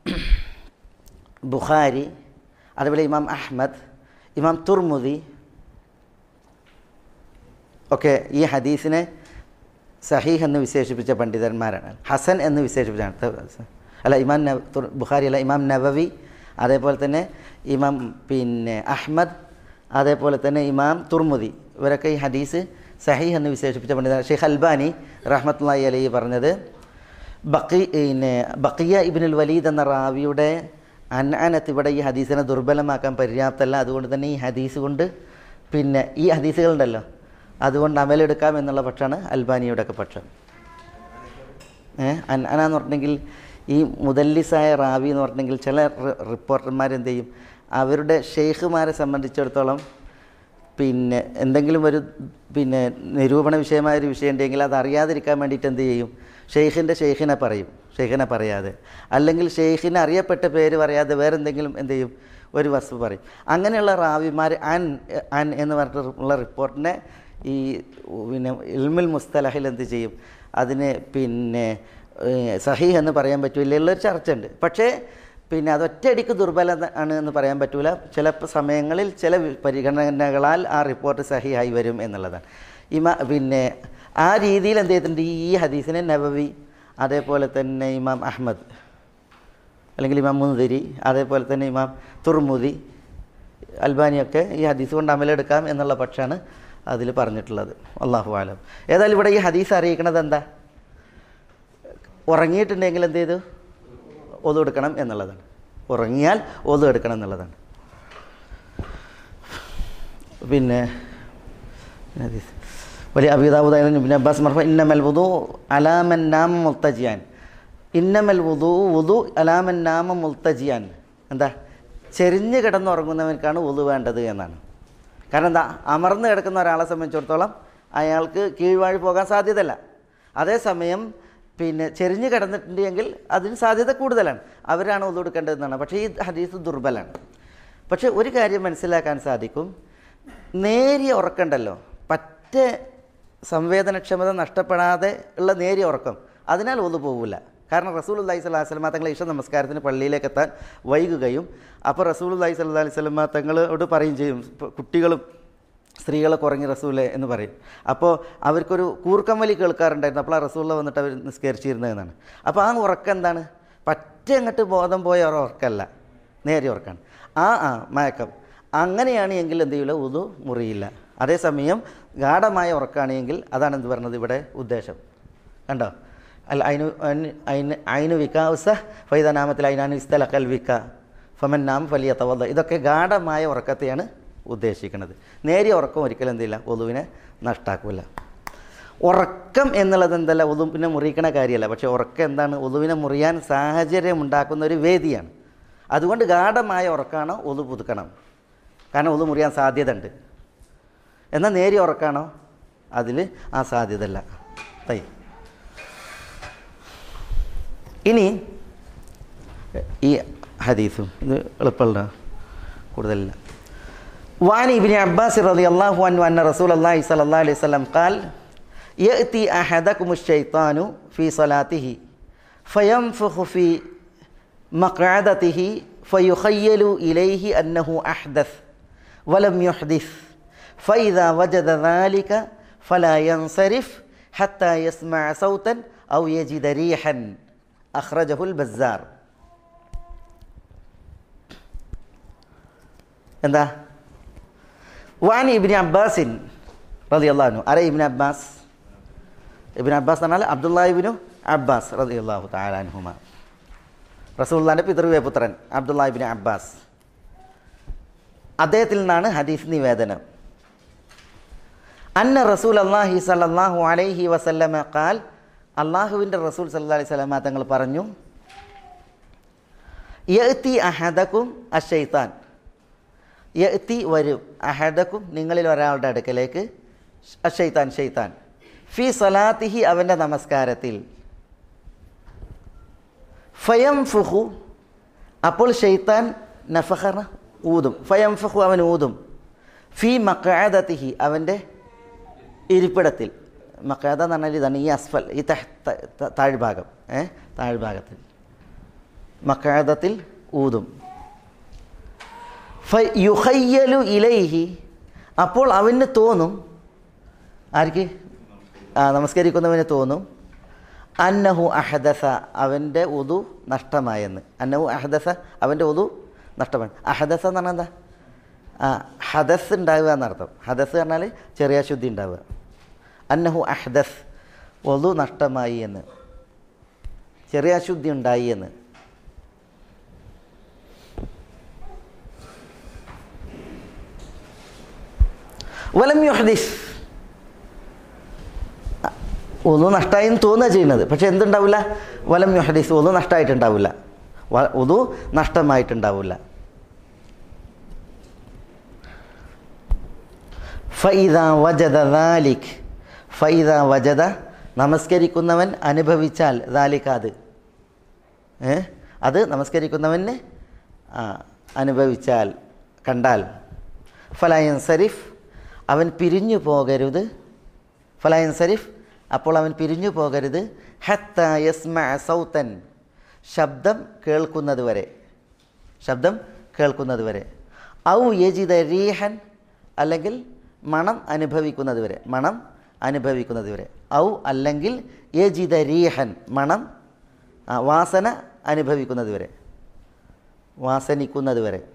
Speaker 4: ബുഖാരി അതുപോലെ ഇമാം അഹ്മദ് ഇമാം തുർമുദി ഒക്കെ ഈ ഹദീസിനെ സഹീഹ് എന്ന് വിശേഷിപ്പിച്ച പണ്ഡിതന്മാരാണ് ഹസൻ എന്ന് വിശേഷിപ്പിച്ചാണ് അല്ല ഇമാം നവ തുർ- ബുഖാരി അല്ല ഇമാം നവവി അതേപോലെ തന്നെ ഇമാം പിന്നെ അഹ്മദ് അതേപോലെ തന്നെ ഇമാം തുർമുദി ഇവരൊക്കെ ഈ ഹദീസ് സഹീഹ് എന്ന് വിശേഷിപ്പിച്ച പണ്ഡിതൻ ഷെയ്ഖ് അൽബാനി റഹ്മത്തുള്ളാഹി അലൈഹി പറഞ്ഞത് ബക്കി പിന്നെ ബക്കിയ ഇബിനുൽ വലീദ് എന്ന റാവിയുടെ അൻഅനത്ത് ഇവിടെ ഈ ഹദീസിനെ ദുർബലമാക്കാൻ പര്യാപ്തമല്ല അതുകൊണ്ട് തന്നെ ഈ ഹദീസ് കൊണ്ട് പിന്നെ ഈ ഹദീസുകളുണ്ടല്ലോ അതുകൊണ്ട് അമലെടുക്കാം എന്നുള്ള പക്ഷമാണ് അൽബാനിയുടെ ഒക്കെ പക്ഷം ഏഹ് അൻഅന എന്ന് പറഞ്ഞെങ്കിൽ ഈ മുദല്ലിസായ റാവി എന്ന് പറഞ്ഞെങ്കിൽ ചില റിപ്പോർട്ടർമാരെന്ത് ചെയ്യും അവരുടെ ഷെയ്ഖുമാരെ സംബന്ധിച്ചിടത്തോളം പിന്നെ എന്തെങ്കിലും ഒരു പിന്നെ നിരൂപണ വിഷയമായ ഒരു വിഷയം ഉണ്ടെങ്കിൽ അത് അറിയാതിരിക്കാൻ വേണ്ടിയിട്ട് എന്ത് ചെയ്യും ഷെയ്ഖിൻ്റെ ഷെയ്ഖിനെ പറയും ഷെയ്ഖിനെ പറയാതെ അല്ലെങ്കിൽ ഷെയ്ഖിനെ അറിയപ്പെട്ട പേര് പറയാതെ വേറെ എന്തെങ്കിലും എന്ത് ചെയ്യും ഒരു വസ്തു പറയും അങ്ങനെയുള്ള റാവിമാർ അൻ അൻ എന്ന് പറഞ്ഞിട്ടുള്ള റിപ്പോർട്ടിനെ ഈ പിന്നെ ഇൽമുൽ മുസ്തലഹിൽ എന്ത് ചെയ്യും അതിന് പിന്നെ ഏഹ്, സഹീഹ് എന്ന് പറയാൻ പറ്റില്ല ഉള്ളൊരു ചർച്ച ഉണ്ട് പക്ഷേ പിന്നെ അത് ഒറ്റയടിക്ക് ദുർബല ആണ് എന്ന് പറയാൻ പറ്റൂല ചില പ- സമയങ്ങളിൽ ചില വി- പരിഗണനകളാൽ ആ റിപ്പോർട്ട് സഹിയായി വരും എന്നുള്ളതാണ് ഇമ പിന്നെ ആ രീതിയിൽ എന്ത് ചെയ്തിട്ടുണ്ട് ഈ ഹദീസിനെ നബവി അതേപോലെ തന്നെ ഇമാം അഹ്മദ് അല്ലെങ്കിൽ ഇമാം മുന്തിരി അതേപോലെ തന്നെ ഇമാം തുർമുദി അൽബാനിയൊക്കെ ഈ ഹദീസ് കൊണ്ട് അമലെടുക്കാം എന്നുള്ള പക്ഷമാണ് അതിൽ പറഞ്ഞിട്ടുള്ളത് അള്ളാഹു ആലം ഏതായാലും ഇവിടെ ഈ ഹദീസ് അറിയിക്കണത് എന്താ ഉറങ്ങിയിട്ടുണ്ടെങ്കിൽ എന്ത് ചെയ്തു ഒതു എടുക്കണം എന്നുള്ളതാണ് ഉറങ്ങിയാൽ ഒതു എടുക്കണം എന്നുള്ളതാണ് പിന്നെ ഹദീസ് വലിയ അബീദാബുദ് ഇബ്നു അബ്ബാസ് മർഫ ഇന്നമൽ വുദു അലാമൻ നാമ മുൽത്തജിയാൻ ഇന്നമൽ വുദു വുദു അലാമൻ നാമ മുൽത്തജിയാൻ എന്താ ചെരിഞ്ഞ് കിടന്നുറങ്ങുന്നവനക്കാണ് വുദു വേണ്ടത് എന്നാണ് കാരണം എന്താ അമർന്ന് കിടക്കുന്ന ഒരാളെ സംബന്ധിച്ചിടത്തോളം അയാൾക്ക് കീഴ്വാഴി പോകാൻ സാധ്യതയല്ല അതേസമയം പിന്നെ ചെരിഞ്ഞ് കിടന്നിട്ടുണ്ടെങ്കിൽ അതിന് സാധ്യത കൂടുതലാണ് അവരാണ് ഒതു കൊടുക്കേണ്ടതെന്നാണ് പക്ഷേ ഈ ഹദീസ് ദുർബലാണ് പക്ഷേ ഒരു കാര്യം മനസ്സിലാക്കാൻ സാധിക്കും നേരിയ ഉറക്കമുണ്ടല്ലോ പറ്റ സംവേദനക്ഷമത നഷ്ടപ്പെടാതെ ഉള്ള നേരിയ ഉറക്കം അതിനാൽ ഒതു പോകില്ല കാരണം റസൂൽ അള്ളഹി സ്വലാഹി സ്വലമ തങ്ങൾ ഇഷ നമസ്കാരത്തിന് പള്ളിയിലേക്ക് എത്താൻ വൈകുകയും അപ്പോൾ റസൂൽ അള്ളഹി സ്വല്ലാ അലൈഹി സ്വലമ തങ്ങളോട് പറയും ചെയ്യും ഇപ്പൊ കുട്ടികളും സ്ത്രീകളൊക്കെ ഉറങ്ങി റസൂലെ എന്ന് പറയും അപ്പോൾ അവർക്കൊരു കൂർക്കം വലി കേൾക്കാറുണ്ടായിരുന്നു അപ്പോൾ ആ റസൂല വന്നിട്ട് അവർ നിസ്കരിച്ചിരുന്നതെന്നാണ് അപ്പോൾ ആ ഉറക്കം എന്താണ് പറ്റ അങ്ങോട്ട് ബോധം പോയ ഒരു ഉറക്കമല്ല നേരെ ഉറക്കാണ് ആ ആ മയക്കം അങ്ങനെയാണ് എങ്കിൽ എന്ത് ചെയ്യില്ല ഉതു മുറിയില്ല അതേസമയം ഗാഠമായ ഉറക്കാണെങ്കിൽ അതാണ് എന്ത് പറഞ്ഞത് ഇവിടെ ഉദ്ദേശം കണ്ടോ അല്ല അയിനു അയിന് അയിനു വിക്കാവുസ ഫൈദനാമത്തിൽ അയിനാനു ഇസ്തലക്കൽ വിക്ക ഫമൻ നാം ഫലിയ തവദ ഇതൊക്കെ ഗാഠമായ ഉറക്കത്തെയാണ് ഉദ്ദേശിക്കുന്നത് നേരിയ ഉറക്കം ഒരിക്കലും എന്തില്ല ഒതുവിനെ നഷ്ടാക്കില്ല ഉറക്കം എന്നുള്ളത് എന്തല്ല ഒതുവിനെ മുറിക്കണ കാര്യമല്ല പക്ഷേ ഉറക്കം എന്താണ് ഒതുവിനെ മുറിയാൻ സാഹചര്യം ഉണ്ടാക്കുന്ന ഒരു വേദിയാണ് അതുകൊണ്ട് ഗാഠമായ ഉറക്കാണോ ഒതു പുതുക്കണം കാരണം ഒതു മുറിയാൻ സാധ്യത ഉണ്ട് എന്നാൽ നേരിയ ഉറക്കാണോ അതിൽ ആ സാധ്യത അല്ല തൈ ഇനി ഈ ഹദീസും ഇത് എളുപ്പമുള്ള കൂടുതലില്ല وعن ابن عباس رضي الله عنه أن رسول الله صلى الله عليه وسلم قال يأتي أحدكم الشيطان في صلاته فينفخ في مقعدته فيخيل إليه أنه أحدث ولم يحدث فإذا وجد ذلك فلا ينصرف حتى يسمع صوتا أو يجد ريحا أخرجه البزار എന്താ വാനി ഇബിൻ അബ്ബാസിൻ റതി അള്ളാഹുനു അരെ ഇബിൻ അബ്ബാസ് ഇബിൻ അബ്ബാസ് എന്ന് പറഞ്ഞാൽ അബ്ദുല്ലാഹിബിനു അബ്ബാസ് റതി അള്ളാഹു താലാൻഹുമ റസൂള്ളാൻ്റെ പിതൃവ്യ പുത്രൻ അബ്ദുല്ലാഹിബിൻ അബ്ബാസ് അദ്ദേഹത്തിൽ നിന്നാണ് ഹദീസ് നിവേദനം അന്ന റസൂൽ അള്ളാഹി സല്ലാഹു അലൈഹി വസല്ലമ കാൽ അള്ളാഹുവിൻ്റെ റസൂൽ സല്ലാ അലൈഹി സ്വലമ തങ്ങൾ പറഞ്ഞു യഅ്തി അഹദക്കും അഷൈത്താൻ യഅ്തി വരും അഹദക്കും നിങ്ങളിൽ ഒരാളുടെ അടുക്കലേക്ക് അഷൈത്താൻ ഷെയ്ത്താൻ ഫി സലാത്തിഹി അവൻ്റെ നമസ്കാരത്തിൽ ഫയം ഫുഹു അപ്പോൾ ഷെയ്ത്താൻ നഫഹറ ഊതും ഫയം ഫുഹു അവൻ ഊതും ഫി മക്കാദത്തിഹി അവൻ്റെ ഇരിപ്പിടത്തിൽ മക്കാദ എന്ന് പറഞ്ഞാൽ ഇതാണ് ഈ അസ്ഫൽ ഈ തഹ് ത- ത- താഴ്ഭാഗം ഏ താഴ്ഭാഗത്തിൽ മക്കാദത്തിൽ ഊതും ഫ- യുഹയ്യലു ഇലൈഹി അപ്പോൾ അവന് തോന്നും ആർക്ക് ആ നമസ്കരിക്കുന്നവന് തോന്നും അന്നഹു അഹദസ അവൻ്റെ ഉദു നഷ്ടമായെന്ന് അന്നഹു അഹദസ അവൻ്റെ ഉദു നഷ്ടമാണ് അഹദസ എന്ന് പറഞ്ഞാൽ എന്താ ആ ഹദസ് ഉണ്ടാവുക എന്നർത്ഥം ഹദസ് പറഞ്ഞാൽ ചെറിയ ശുദ്ധി ഉണ്ടാവുക അന്നഹു അഹദസ് ഒതു നഷ്ടമായി എന്ന് ചെറിയ അശുദ്ധി ഉണ്ടായി എന്ന് വലം യുഹദിസ് ഒന്നു നഷ്ടമായി എന്ന് തോന്നുക ചെയ്യുന്നത് പക്ഷെ എന്തുണ്ടാവില്ല വലം യുഹദിസ് ഒന്നു നഷ്ടമായിട്ടുണ്ടാവില്ല വ- ഒതു നഷ്ടമായിട്ടുണ്ടാവില്ല ഫൈദ വജദ ദാലിക് ഫൈദ വജദ നമസ്കരിക്കുന്നവൻ അനുഭവിച്ചാൽ ദാലിക് അത് ഏ അത് നമസ്കരിക്കുന്നവന് ആ, അനുഭവിച്ചാൽ കണ്ടാൽ ഫലായൻ സരിഫ് അവൻ പിരിഞ്ഞു പോകരുത് ഫലായൻ സരിഫ് അപ്പോൾ അവൻ പിരിഞ്ഞു പോകരുത് ഹത്ത യസ്മ സൗത്തൻ ശബ്ദം കേൾക്കുന്നത് വരെ ശബ്ദം കേൾക്കുന്നത് വരെ ഔ യജിദ റീഹൻ അല്ലെങ്കിൽ മണം അനുഭവിക്കുന്നത് വരെ മണം അനുഭവിക്കുന്നത് വരെ ഔ അല്ലെങ്കിൽ യജിദ റീഹൻ മണം ആ, വാസന അനുഭവിക്കുന്നത് വരെ വാസനിക്കുന്നത് വരെ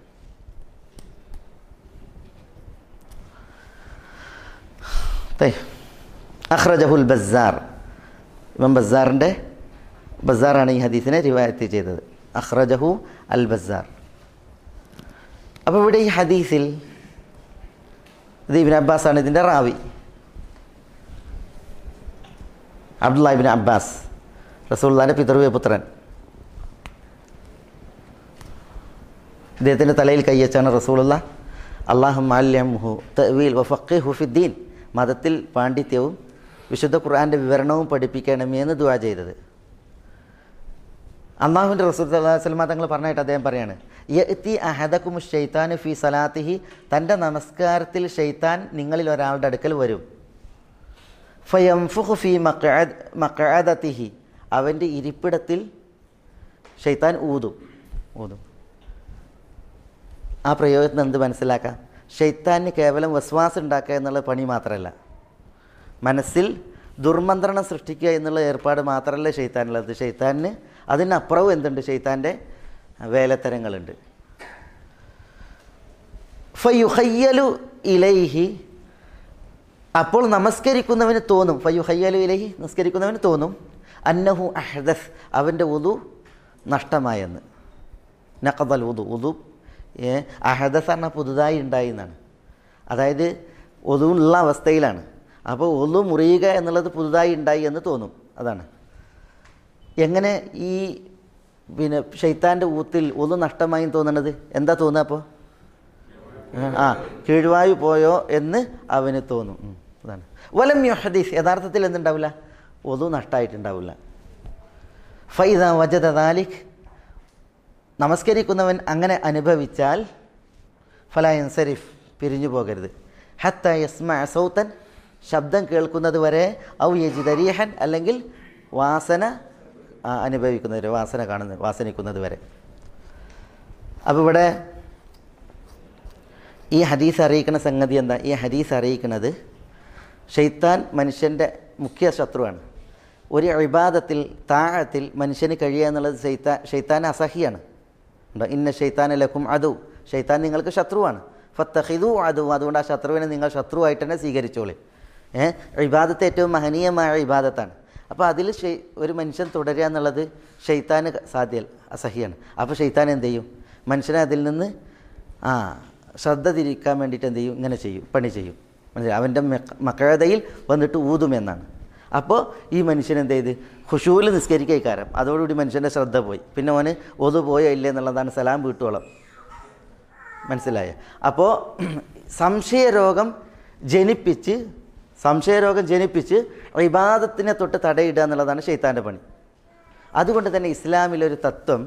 Speaker 4: طيب അഖ്റജഹുൽ ബസാർ ഇമാം ബസാറിൻ്റെ ബസാറാണ് ഈ ഹദീസിനെ റിവായത്ത് ചെയ്തത് അഖ്റജഹു അൽ ബസാർ അപ്പോൾ ഇവിടെ ഈ ഹദീസിൽ ഇത് ഇബിൻ അബ്ബാസാണ് ഇതിൻ്റെ റാവി അബ്ദുള്ള ഇബിൻ അബ്ബാസ് റസൂള്ളാൻ്റെ പിതൃവ്യ പുത്രൻ ഇദ്ദേഹത്തിൻ്റെ തലയിൽ കൈവച്ചാണ് റസൂലുള്ള അള്ളാഹു മാല്യംഹു തവീൽ വഫഖിഹു ഫിദ്ദീൻ മതത്തിൽ പാണ്ഡിത്യവും വിശുദ്ധ ഖുർആൻ്റെ വിവരണവും പഠിപ്പിക്കണമേ എന്ന് ദുവാ ചെയ്തത് അള്ളാഹുവിൻ്റെ റസൂൽ സല്ലല്ലാഹു അലൈഹി വസല്ലമ തങ്ങൾ പറഞ്ഞായിട്ട് അദ്ദേഹം പറയാണ് യഅ്തി അഹദകും ഷെയ്ത്താൻ ഫി സലാത്തിഹി തൻ്റെ നമസ്കാരത്തിൽ ഷെയ്ത്താൻ നിങ്ങളിൽ ഒരാളുടെ അടുക്കൽ വരും ഫയംഫുഖു ഫി മഖഅദ് മഖഅദതിഹി അവൻ്റെ ഇരിപ്പിടത്തിൽ ഷെയ്ത്താൻ ഊതും ഊതും ആ പ്രയോഗത്തിൽ നിന്ന് എന്ത് മനസ്സിലാക്കാം ഷെയ്ത്താന് കേവലം വസ്വാസം ഉണ്ടാക്കുക എന്നുള്ള പണി മാത്രമല്ല മനസ്സിൽ ദുർമന്ത്രണം സൃഷ്ടിക്കുക എന്നുള്ള ഏർപ്പാട് മാത്രമല്ല ഷെയ്ത്താനുള്ളത് ഷെയ്ത്താനിന് അതിനപ്പുറവും എന്തുണ്ട് ഷെയ്ത്താൻ്റെ വേലത്തരങ്ങളുണ്ട് ഫയുഹയ്യലു ഇലൈഹി അപ്പോൾ നമസ്കരിക്കുന്നവന് തോന്നും ഫയുഹയ്യലു ഇലൈഹി നമസ്കരിക്കുന്നവന് തോന്നും അന്നഹു അഹദസ് അവൻ്റെ ഉദു നഷ്ടമായെന്ന് നഖദൽ ഉദു ഉദു ഏ, അഹദസ് പറഞ്ഞാൽ പുതുതായി ഉണ്ടായി എന്നാണ് അതായത് ഒതുള്ള അവസ്ഥയിലാണ് അപ്പോൾ ഒതു മുറിയുക എന്നുള്ളത് പുതുതായി ഉണ്ടായി എന്ന് തോന്നും അതാണ് എങ്ങനെ ഈ പിന്നെ ഷെയ്ത്താൻ്റെ ഊത്തിൽ ഒന്നും നഷ്ടമായി തോന്നണത് എന്താ തോന്നുക അപ്പോൾ ആ കീഴ്വായു പോയോ എന്ന് അവന് തോന്നും ഉം, അതാണ് വലം യുഹദീസ് യഥാർത്ഥത്തിൽ എന്തുണ്ടാവില്ല ഒതു നഷ്ടമായിട്ടുണ്ടാവില്ല ഫൈദ വജദ ദാലിഖ് നമസ്കരിക്കുന്നവൻ അങ്ങനെ അനുഭവിച്ചാൽ ഫലായൻ സരിഫ് പിരിഞ്ഞു പോകരുത് ഹത്ത യസ്മ സൗത്തൻ ശബ്ദം കേൾക്കുന്നത് വരെ ഔ യജിദരീഹൻ അല്ലെങ്കിൽ വാസന ആ, അനുഭവിക്കുന്നത് വരെ വാസന കാണുന്നത് വാസനിക്കുന്നത് വരെ അപ്പോൾ ഇവിടെ ഈ ഹദീസ് അറിയിക്കുന്ന സംഗതി എന്താ ഈ ഹദീസ് അറിയിക്കുന്നത് ഷെയ്ത്താൻ മനുഷ്യൻ്റെ മുഖ്യ ശത്രുവാണ് ഒരു ഇബാദത്തിൽ താഴത്തിൽ മനുഷ്യന് കഴിയുക എന്നുള്ളത് ഷെയ്ത്താ ഷെയ്ത്താൻ അസഹിയാണ് ഉണ്ടോ ഇന്ന ഷെയ്ത്താൻ ലക്കും അതു ഷെയ്ത്താൻ നിങ്ങൾക്ക് ശത്രുവാണ് ഫത്തഹിദു അതു അതുകൊണ്ട് ആ ശത്രുവിനെ നിങ്ങൾ ശത്രുവായിട്ട് തന്നെ സ്വീകരിച്ചോളി ഏഹ് ഇബാദത്ത് ഏറ്റവും മഹനീയമായ ഇബാദത്താണ് അപ്പോൾ അതിൽ ഷെയ് ഒരു മനുഷ്യൻ തുടരുക എന്നുള്ളത് ഷെയ്ത്താന് സാധ്യ അസഹിയാണ് അപ്പോൾ ഷെയ്ത്താൻ എന്ത് ചെയ്യും മനുഷ്യനെ അതിൽ നിന്ന് ആ ശ്രദ്ധ തിരിക്കാൻ വേണ്ടിയിട്ട് എന്ത് ചെയ്യും ഇങ്ങനെ ചെയ്യും പണി ചെയ്യും മനസ്സിലായി അവൻ്റെ മക്കളതയിൽ വന്നിട്ട് ഊതുമെന്നാണ് അപ്പോൾ ഈ മനുഷ്യൻ എന്ത് ചെയ്ത് ഖുഷൂല് നിസ്കരിക്കാരം അതോടുകൂടി മനുഷ്യൻ്റെ ശ്രദ്ധ പോയി പിന്നെ അവന് ഒതു പോയോ ഇല്ലേ എന്നുള്ളതാണ് സലാം വീട്ടോളം മനസ്സിലായ അപ്പോൾ സംശയരോഗം ജനിപ്പിച്ച് സംശയരോഗം ജനിപ്പിച്ച് ഇബാദത്തിനെ തൊട്ട് തടയിടുക എന്നുള്ളതാണ് ഷെയ്ത്താൻ്റെ പണി അതുകൊണ്ട് തന്നെ ഇസ്ലാമിലൊരു തത്വം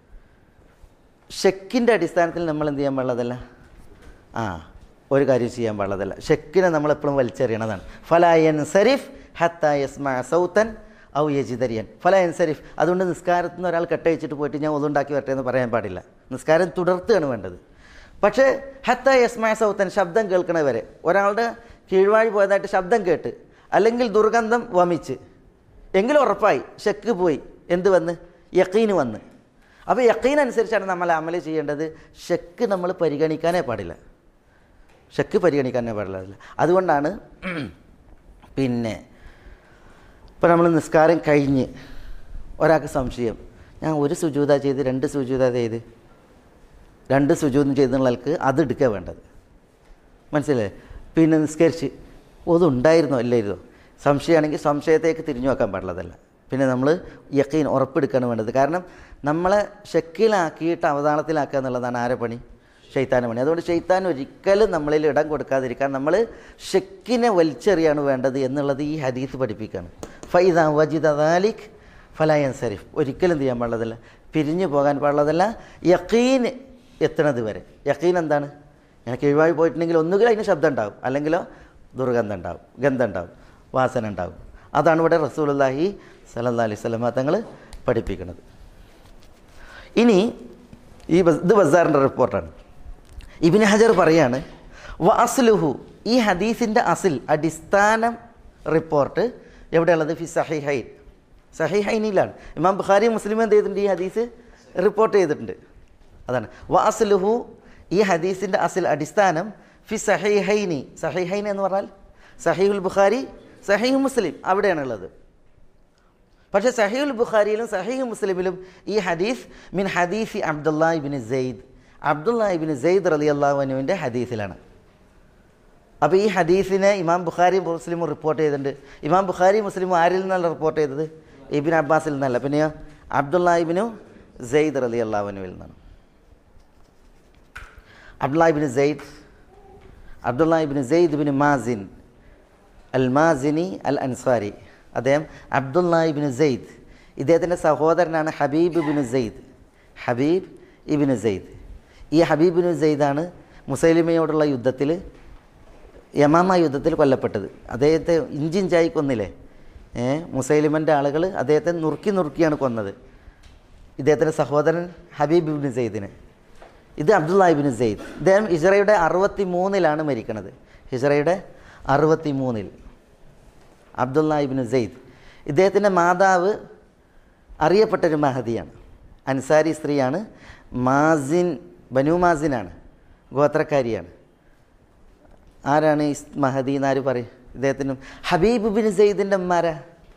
Speaker 4: ഷെക്കിൻ്റെ അടിസ്ഥാനത്തിൽ നമ്മൾ എന്ത് ചെയ്യാൻ പാടുള്ളതല്ല ആ ഒരു കാര്യം ചെയ്യാൻ പാടുള്ളതല്ല ഷെക്കിനെ നമ്മളെപ്പോഴും വലിച്ചെറിയണതാണ് ഫലായൻ സരിഫ് ഹത്ത യസ്മ സൗത്തൻ ഔ യജിദരിയൻ ഫലായൻ സരിഫ് അതുകൊണ്ട് നിസ്കാരത്തിൽ നിന്ന് ഒരാൾ കെട്ടയച്ചിട്ട് പോയിട്ട് ഞാൻ ഒതുണ്ടാക്കി വരട്ടെ എന്ന് പറയാൻ പാടില്ല നിസ്കാരം തുടർത്തുകയാണ് വേണ്ടത് പക്ഷേ ഹത്ത യസ്മ സൗത്തൻ ശബ്ദം കേൾക്കണവരെ ഒരാളുടെ കീഴ്വാഴി പോയതായിട്ട് ശബ്ദം കേട്ട് അല്ലെങ്കിൽ ദുർഗന്ധം വമിച്ച് എങ്കിലും ഉറപ്പായി ഷെക്ക് പോയി എന്ത് വന്ന് യക്കീന് വന്ന് അപ്പോൾ യക്കീൻ അനുസരിച്ചാണ് നമ്മൾ അമല് ചെയ്യേണ്ടത് ഷെക്ക് നമ്മൾ പരിഗണിക്കാനേ പാടില്ല ഷെക്ക് പരിഗണിക്കാനേ പാടില്ല അതുകൊണ്ടാണ് പിന്നെ ഇപ്പോൾ നമ്മൾ നിസ്കാരം കഴിഞ്ഞ് ഒരാൾക്ക് സംശയം ഞാൻ ഒരു സുജൂത ചെയ്ത് രണ്ട് സുജൂത ചെയ്ത് രണ്ട് സുജൂതം ചെയ്തുള്ളവർക്ക് അത് എടുക്കുക വേണ്ടത് മനസ്സിലായി പിന്നെ നിസ്കരിച്ച് ഒതുണ്ടായിരുന്നോ ഇല്ലായിരുന്നോ സംശയമാണെങ്കിൽ സംശയത്തേക്ക് തിരിഞ്ഞു നോക്കാൻ പാടുള്ളതല്ല പിന്നെ നമ്മൾ യക്കീൻ ഉറപ്പെടുക്കുകയാണ് വേണ്ടത് കാരണം നമ്മളെ ഷെക്കിലാക്കിയിട്ട് അവതാളത്തിലാക്കുക എന്നുള്ളതാണ് ആരെ പണി ഷെയ്ത്താൻ്റെ പണി അതുകൊണ്ട് ഷെയ്ത്താൻ ഒരിക്കലും നമ്മളിൽ ഇടം കൊടുക്കാതിരിക്കാൻ നമ്മൾ ഷെക്കിനെ വലിച്ചെറിയാണ് വേണ്ടത് എന്നുള്ളത് ഈ ഹദീസ് പഠിപ്പിക്കുകയാണ് ഫൈദ വജിദ ദാലിഖ് ഫലായൻ സരിഫ് ഒരിക്കലും ചെയ്യാൻ പാടുള്ളതല്ല പിരിഞ്ഞു പോകാൻ പാടുള്ളതല്ല യക്കീൻ എത്തണത് വരെ യക്കീൻ എന്താണ് ഞാൻ കീഴ്വാഴി പോയിട്ടുണ്ടെങ്കിൽ ഒന്നുകിൽ അതിന് ശബ്ദം ഉണ്ടാവും അല്ലെങ്കിലോ ദുർഗന്ധം ഉണ്ടാവും ഗന്ധം ഉണ്ടാവും വാസന ഉണ്ടാവും അതാണ് ഇവിടെ റസൂലുള്ളാഹി സലല്ലാ അലൈഹി സ്വലമ തങ്ങൾ പഠിപ്പിക്കുന്നത് ഇനി ഈ ബസ്- ഇത് ബസാറിൻ്റെ റിപ്പോർട്ടാണ് ഇബിന് ഹജർ പറയാണ് വ അസ്ലുഹു ഈ ഹദീസിൻ്റെ അസിൽ അടിസ്ഥാനം റിപ്പോർട്ട് എവിടെയുള്ളത് ഫി സഹിഹൈൻ സഹിഹൈനിലാണ് ഇമാം ബുഖാരി മുസ്ലിം എന്ത് ചെയ്തിട്ടുണ്ട് ഈ ഹദീസ് റിപ്പോർട്ട് ചെയ്തിട്ടുണ്ട് അതാണ് വ അസ്ലുഹു ഈ ഹദീസിൻ്റെ അസിൽ അടിസ്ഥാനം ഫി സഹിഹൈനി സഹിഹൈൻ എന്ന് പറഞ്ഞാൽ സഹീഹുൽ ബുഖാരി സഹീഹ് മുസ്ലിം അവിടെയാണുള്ളത് പക്ഷേ സഹീൽ ബുഖാരിയിലും സഹീഹ് മുസ്ലിമിലും ഈ ഹദീസ് മിൻ ഹദീസി Abdullah ibn Zaid Abdullah ibn Zaid റലി അള്ളാഹുനുവിൻ്റെ ഹദീസിലാണ് അപ്പോൾ ഈ ഹദീസിനെ ഇമാം ബുഖാരി മുസ്ലിമും റിപ്പോർട്ട് ചെയ്തിട്ടുണ്ട് ഇമാം ബുഖാരി മുസ്ലിമും ആരിൽ നിന്നല്ല റിപ്പോർട്ട് ചെയ്തത് ഇബിൻ അബ്ബാസിൽ നിന്നല്ല പിന്നെയോ അബ്ദുല്ലാ ഇബിനു സെയ്ദ് റലി അള്ളാഹുനുവിൽ നിന്നാണ് Abdullah ibn Zaid Abdullah ibn Zaid ibn Mazin al Mazini al Ansari അദ്ദേഹം അബ്ദുല്ലാ ഇബിന് സെയ്ദ് ഇദ്ദേഹത്തിൻ്റെ സഹോദരനാണ് ഹബീബ് ഇബിന് സെയ്ദ് ഹബീബ് ഇബിന് സെയ്ദ് ഈ ഹബീബ് ഇബിന് സെയ്ദാണ് മുസൈലിമയോടുള്ള യുദ്ധത്തിൽ യമാമ യുദ്ധത്തിൽ കൊല്ലപ്പെട്ടത് അദ്ദേഹത്തെ ഇഞ്ചിഞ്ചായി കൊന്നില്ലേ ഏ മുസൈലിമൻ്റെ ആളുകൾ അദ്ദേഹത്തെ നുറുക്കി നുറുക്കിയാണ് കൊന്നത് ഇദ്ദേഹത്തിൻ്റെ സഹോദരൻ ഹബീബ് ഇബിന് സെയ്ദിന് ഇത് അബ്ദുള്ള ഇബിന് സെയ്ദ് ഇദ്ദേഹം ഹിജറയുടെ അറുപത്തി മൂന്നിലാണ് മരിക്കുന്നത് ഹിജറയുടെ അറുപത്തി മൂന്നിൽ അബ്ദുള്ള ഇബിന് സെയ്ദ് ഇദ്ദേഹത്തിൻ്റെ മാതാവ് അറിയപ്പെട്ടൊരു മഹദിയാണ് അൻസാരി സ്ത്രീയാണ് മാസിൻ ബനു മാസിനാണ് ഗോത്രക്കാരിയാണ് ആരാണ് ഈ മഹദി എന്നാര് പറയും ഇദ്ദേഹത്തിനും ഹബീബ് ബിൻ സെയ്ദിൻ്റെ ഉമ്മാരാ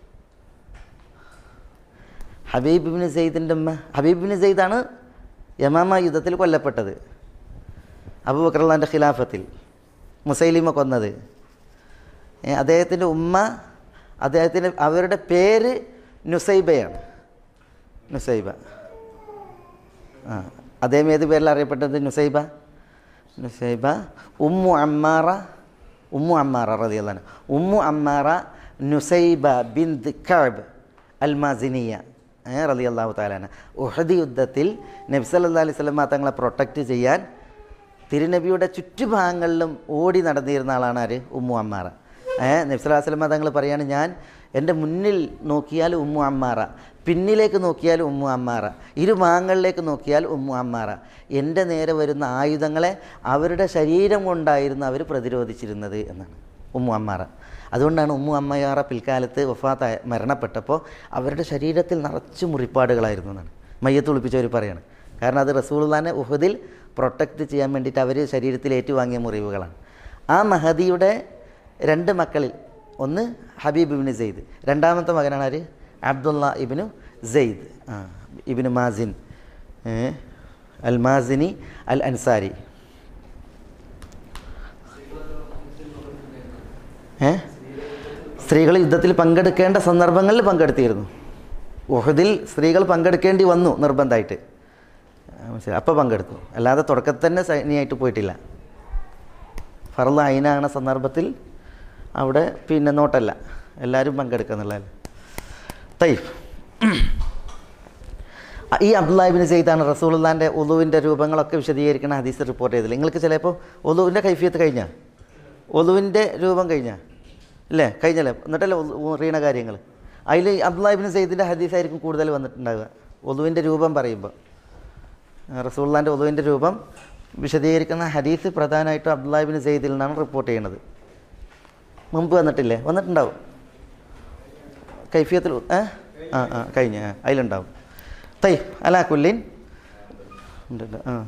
Speaker 4: ഹബീബ് ബിൻ സെയ്ദിൻ്റെ ഉമ്മ ഹബീബ് ബിൻ സെയ്ദാണ് യമാമ യുദ്ധത്തിൽ കൊല്ലപ്പെട്ടത് അബൂബക്കറുള്ളാൻ്റെ ഖിലാഫത്തിൽ മുസൈലിമ കൊന്നത് ഏ, അദ്ദേഹത്തിൻ്റെ ഉമ്മ അദ്ദേഹത്തിൻ്റെ അവരുടെ പേര് നുസൈബയാണ് നുസൈബ ആ അദ്ദേഹം ഏത് പേരിൽ അറിയപ്പെട്ടത് Nusaiba Nusaiba Umm Ammara Umm Ammara റതിയല്ലാൻ Umm Ammara Nusaiba bin Kaab അൽമാസിനിയ റലി അള്ളാഹു താലാന ഉഹദ് യുദ്ധത്തിൽ നബ്സല്ലാ അലൈഹി സ്വലമ തങ്ങളെ പ്രൊട്ടക്റ്റ് ചെയ്യാൻ തിരുനബിയുടെ ചുറ്റുഭാഗങ്ങളിലും ഓടി നടന്നിരുന്ന ആളാണ് ആര് ഉമ്മു അമ്മാറ ഏഹ് നബ്സല്ലാ സ്വലമ തങ്ങൾ പറയാണ് ഞാൻ എൻ്റെ മുന്നിൽ നോക്കിയാൽ ഉമ്മു അമ്മാറ പിന്നിലേക്ക് നോക്കിയാൽ ഉമ്മു അമ്മാറ ഇരുഭാഗങ്ങളിലേക്ക് നോക്കിയാൽ ഉമ്മു അമ്മാറ എൻ്റെ നേരെ വരുന്ന ആയുധങ്ങളെ അവരുടെ ശരീരം കൊണ്ടായിരുന്നു അവർ പ്രതിരോധിച്ചിരുന്നത് എന്നാണ് ഉമ്മു അമ്മാറ അതുകൊണ്ടാണ് ഉമ്മു അമ്മയാറ പിൽക്കാലത്ത് വഫാത്തായ മരണപ്പെട്ടപ്പോൾ അവരുടെ ശരീരത്തിൽ നിറച്ചു മുറിപ്പാടുകളായിരുന്നു എന്നാണ് മയ്യത്ത് ഒളിപ്പിച്ചവർ പറയാണ് കാരണം അത് റസൂൽദാനെ ഉഹദിൽ പ്രൊട്ടക്റ്റ് ചെയ്യാൻ വേണ്ടിയിട്ട് അവർ ശരീരത്തിൽ ഏറ്റുവാങ്ങിയ മുറിവുകളാണ് ആ മഹദിയുടെ രണ്ട് മക്കളിൽ ഒന്ന് ഹബീബ് ഇബിന് സെയ്ദ് രണ്ടാമത്തെ മകനാണ് ആര് അബ്ദുള്ള ഇബിനു സെയ്ദ് ആ ഇബിന് മാസിൻ ഏ, അൽ മാസിനി അൽ അൻസാരി ഏ സ്ത്രീകൾ യുദ്ധത്തിൽ പങ്കെടുക്കേണ്ട സന്ദർഭങ്ങളിൽ പങ്കെടുത്തിരുന്നു ഉഹദിൽ സ്ത്രീകൾ പങ്കെടുക്കേണ്ടി വന്നു നിർബന്ധമായിട്ട് അപ്പോൾ പങ്കെടുത്തു അല്ലാതെ തുടക്കത്തിൽ തന്നെ സൈനിയായിട്ട് പോയിട്ടില്ല ഫറല് അയിനാകണ സന്ദർഭത്തിൽ അവിടെ പിന്നെ നോട്ടല്ല എല്ലാവരും പങ്കെടുക്കുക എന്നുള്ളതല്ലേ തൈഫ് ഈ അബ്ദുല്ലാഹിബിന് സെയ്ദാണ് റസൂലുള്ളാൻ്റെ ഒലുവിൻ്റെ രൂപങ്ങളൊക്കെ വിശദീകരിക്കുന്ന ഹദീസ് റിപ്പോർട്ട് ചെയ്തില്ല നിങ്ങൾക്ക് ചിലപ്പോൾ ഒലുവിൻ്റെ കൈഫിയത്ത് കഴിഞ്ഞ ഒലുവിൻ്റെ രൂപം കഴിഞ്ഞ ഇല്ലേ കഴിഞ്ഞല്ലേ എന്നിട്ടല്ലേ അറിയണ കാര്യങ്ങൾ അതിൽ അബ്ദുല്ലാഹിബിന് സെയ്ദിൻ്റെ ഹദീസായിരിക്കും കൂടുതൽ വന്നിട്ടുണ്ടാവുക ഒലുവിൻ്റെ രൂപം പറയുമ്പോൾ റസൂള്ളാൻ്റെ ഒലുവിൻ്റെ രൂപം വിശദീകരിക്കുന്ന ഹദീസ് പ്രധാനമായിട്ടും അബ്ദുല്ലാഹിബിന് സെയ്ദിൽ നിന്നാണ് റിപ്പോർട്ട് ചെയ്യണത് മുമ്പ് വന്നിട്ടില്ലേ വന്നിട്ടുണ്ടാവും കൈഫിയത്തിൽ ഏ ആ ആ കഴിഞ്ഞ ആ, അതിലുണ്ടാവും തൈ അലാ കുല്ലിൻ ഉണ്ട് ഉണ്ട്, ആ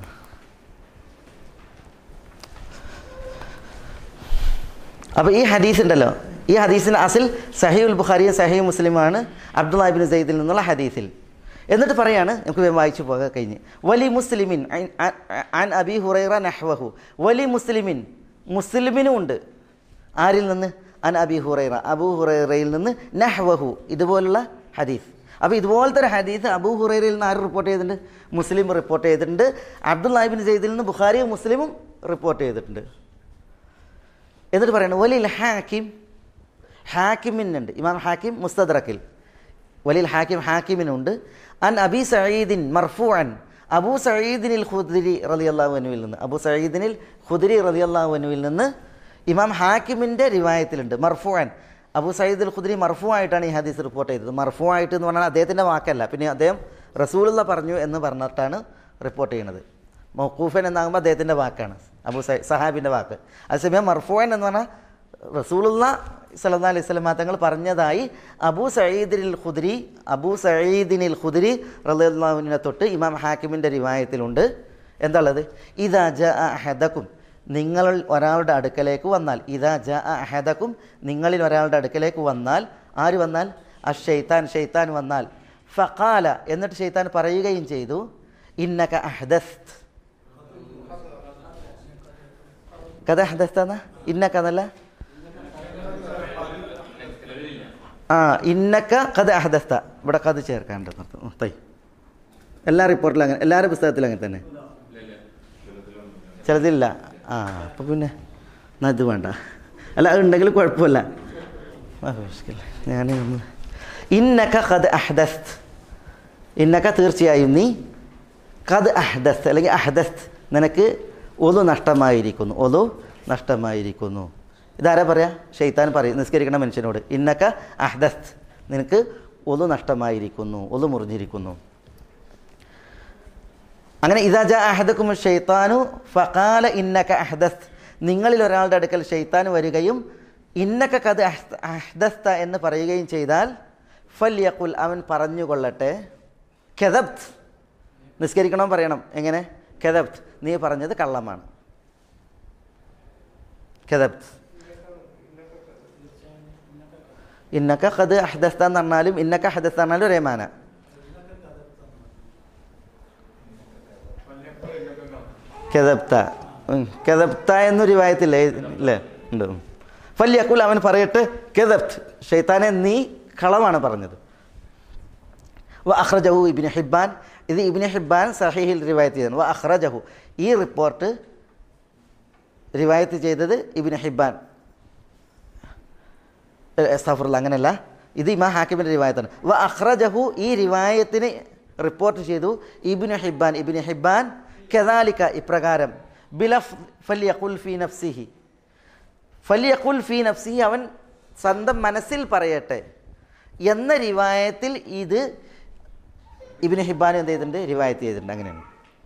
Speaker 4: അപ്പോൾ ഈ ഹദീസ് ഉണ്ടല്ലോ ഈ ഹദീസിൻ്റെ അസിൽ സഹീഉൽ ബുഖാരിയും സഹീ മുസ്ലിമാണ് അബ്ദുല്ലാഹിബിൻ സെയ്ദിൽ നിന്നുള്ള ഹദീസിൽ എന്നിട്ട് പറയാണ് നമുക്ക് വേഗം വായിച്ചു പോകാൻ കഴിഞ്ഞ് വലി മുസ്ലിമിൻ ഐൻ- അ- അ- അൻ അബി ഹുറൈറ നഹ്വഹു വലി മുസ്ലിമിൻ മുസ്ലിമിനും ഉണ്ട് ആരിൽ നിന്ന് അൻ അബി ഹുറൈറ അബൂ ഹുറൈറയിൽ നിന്ന് നഹ്വഹു ഇതുപോലുള്ള ഹദീസ് അപ്പോൾ ഇതുപോലത്തെ ഒരു ഹദീസ് അബൂ ഹുറൈറയിൽ നിന്ന് ആര് റിപ്പോർട്ട് ചെയ്തിട്ടുണ്ട് മുസ്ലിം റിപ്പോർട്ട് ചെയ്തിട്ടുണ്ട് അബ്ദുല്ലാഹിബിൻ സെയ്ദിൽ നിന്ന് ബുഖാരിയും മുസ്ലിമും റിപ്പോർട്ട് ചെയ്തിട്ടുണ്ട് എന്നിട്ട് പറയുന്നത് വലിൽ ഹാക്കിം ഹാക്കിമിനുണ്ട് ഇമാം ഹാക്കിം മുസ്തദ്രക്കിൽ വലിൽ ഹാക്കിം ഹാക്കിമിനുണ്ട് അൻ അബി സഈദിൻ മർഫൂഅൻ അബൂ സഈദിനിൽ ഖുദ്രി റളിയല്ലാഹു അൻഹുവിൽ നിന്ന് അബൂ സഈദിനിൽ ഖുദ്രി റളിയല്ലാഹു അൻഹുവിൽ നിന്ന് ഇമാം ഹാക്കിമിൻ്റെ റിവായത്തിലുണ്ട് മർഫൂഅൻ അബൂ സയ്യിദ് അൽ ഖുദ്രി മർഫൂ ആയിട്ടാണ് ഈ ഹദീസ് റിപ്പോർട്ട് ചെയ്തത് മർഫൂ ആയിട്ട് എന്ന് പറഞ്ഞാൽ അദ്ദേഹത്തിൻ്റെ വാക്കല്ല പിന്നെ അദ്ദേഹം റസൂലുള്ള പറഞ്ഞു എന്ന് പറഞ്ഞിട്ടാണ് റിപ്പോർട്ട് ചെയ്യുന്നത് മൗക്കൂഫൻ എന്നാകുമ്പോൾ അദ്ദേഹത്തിൻ്റെ വാക്കാണ് അബൂ സൈ സഹാബിൻ്റെ വാക്ക് അതേസമയം മർഫൂൻ എന്ന് പറഞ്ഞാൽ റസൂലുള്ള സല്ലാ അലൈഹി സ്വലമ തങ്ങൾ പറഞ്ഞതായി അബൂ സയ്യിദിനിൽ ഖുദ്രി അബൂ സയ്യിദിനിൽ ഖുദ്രി റളിയല്ലാഹുവിനെ തൊട്ട് ഇമാം ഹാക്കിമിൻ്റെ റിവായത്തിലുണ്ട് എന്താണുള്ളത് ഇതാ ജ അഹദക്കും നിങ്ങളിൽ ഒരാളുടെ അടുക്കലേക്ക് വന്നാൽ ഇതാ ജ അഹദക്കും നിങ്ങളിൽ ഒരാളുടെ അടുക്കലേക്ക് വന്നാൽ ആര് വന്നാൽ ആ ഷെയ്ത്താൻ ഷെയ്ത്താൻ വന്നാൽ ഫഖാല എന്നിട്ട് ഷെയ്ത്താൻ പറയുകയും ചെയ്തു ഇന്നക അഹദസ്ത് കഥ അഹദസ്താന്ന ഇന്നക എന്നല്ല ആ ഇന്നക്ക കഥ അഹദസ്ത ഇവിടെ കഥ ചേർക്കാണ്ട് തൈ എല്ലാ റിപ്പോർട്ടിലും അങ്ങനെ എല്ലാവരുടെ പുസ്തകത്തിലും അങ്ങനെ തന്നെ ചിലതില്ല ആ അപ്പോൾ പിന്നെ എന്നാ ഇത് വേണ്ട അല്ല അത് ഉണ്ടെങ്കിൽ കുഴപ്പമില്ല ഞാൻ ഇന്നക്ക കത് അഹദസ്ത് ഇന്നക്ക തീർച്ചയായും നീ കത് അഹദസ്ത് അല്ലെങ്കിൽ അഹദസ്ത് നിനക്ക് ഒതു നഷ്ടമായിരിക്കുന്നു ഒതു നഷ്ടമായിരിക്കുന്നു ഇതാരാ പറയാ ഷെയ്ത്താൻ പറയും നിസ്കരിക്കുന്ന മനുഷ്യനോട് ഇന്നക്ക അഹദസ്ത് നിനക്ക് ഒതു നഷ്ടമായിരിക്കുന്നു ഒതു മുറിഞ്ഞിരിക്കുന്നു അങ്ങനെ ഇതാ ജാ അഹദക്കും ഷെയ്ത്താനു ഫഖാല ഇന്നക അഹദസ്ത് നിങ്ങളിൽ ഒരാളുടെ അടുക്കൽ ഷെയ്ത്താൻ വരികയും ഇന്നക കത് അഹ്ദസ്ത എന്ന് പറയുകയും ചെയ്താൽ ഫല്യഖുൽ അവൻ പറഞ്ഞുകൊള്ളട്ടെ കെതബ്ത് നിസ്കരിക്കണം പറയണം എങ്ങനെ കെതബ്ത് നീ പറഞ്ഞത് കള്ളമാണ് കെതബ്ത് ഇന്നക്ക ഖദ് അഹ്ദസ്ത എന്ന് പറഞ്ഞാലും ഇന്നക്ക അഹ്ദസ്ത എന്ന് പറഞ്ഞാലും ഒരേ മാന കെതബ്ത ഉം. കെതബ്ത എന്നൊരു വായത്തില്ലേ ഇല്ലേ ഉണ്ട് ഉം. ഫല്യക്കുൽ അവൻ പറയട്ടെ കെതബ്ത് ഷെയ്ത്താനെ നീ കളവാണ് പറഞ്ഞത് വ അഖ്റജഹു ഇബിന് ഹിബാൻ ഇത് ഇബിന് ഹിബാൻ സഹീഹിൽ റിവായത്ത് ചെയ്തതാണ് വ അഖ്റജഹു ഈ റിപ്പോർട്ട് റിവായത്ത് ചെയ്തത് ഇബിന് ഹിബാൻ സഫറുള്ള അങ്ങനെയല്ല ഇത് ഇമാ ഹാക്കിമിൻ്റെ റിവായത്താണ് വ അഖ്റജഹു ഈ റിവായത്തിന് റിപ്പോർട്ട് ചെയ്തു ഇബിന് ഹിബാൻ ഇബിന് ഹിബാൻ കെദാലിക്ക ഇപ്രകാരം ബിലഫ് ഫലിയഖുൽ ഫി നഫ്സിഹി ഫലിയഖുൽ ഫി നഫ്സിഹി അവൻ സ്വന്തം മനസ്സിൽ പറയട്ടെ എന്ന റിവായത്തിൽ ഇത് ഇബിന് ഹിബാൻ എന്ത് ചെയ്തിട്ടുണ്ട് റിവായത്ത് ചെയ്തിട്ടുണ്ട് അങ്ങനെയാണ്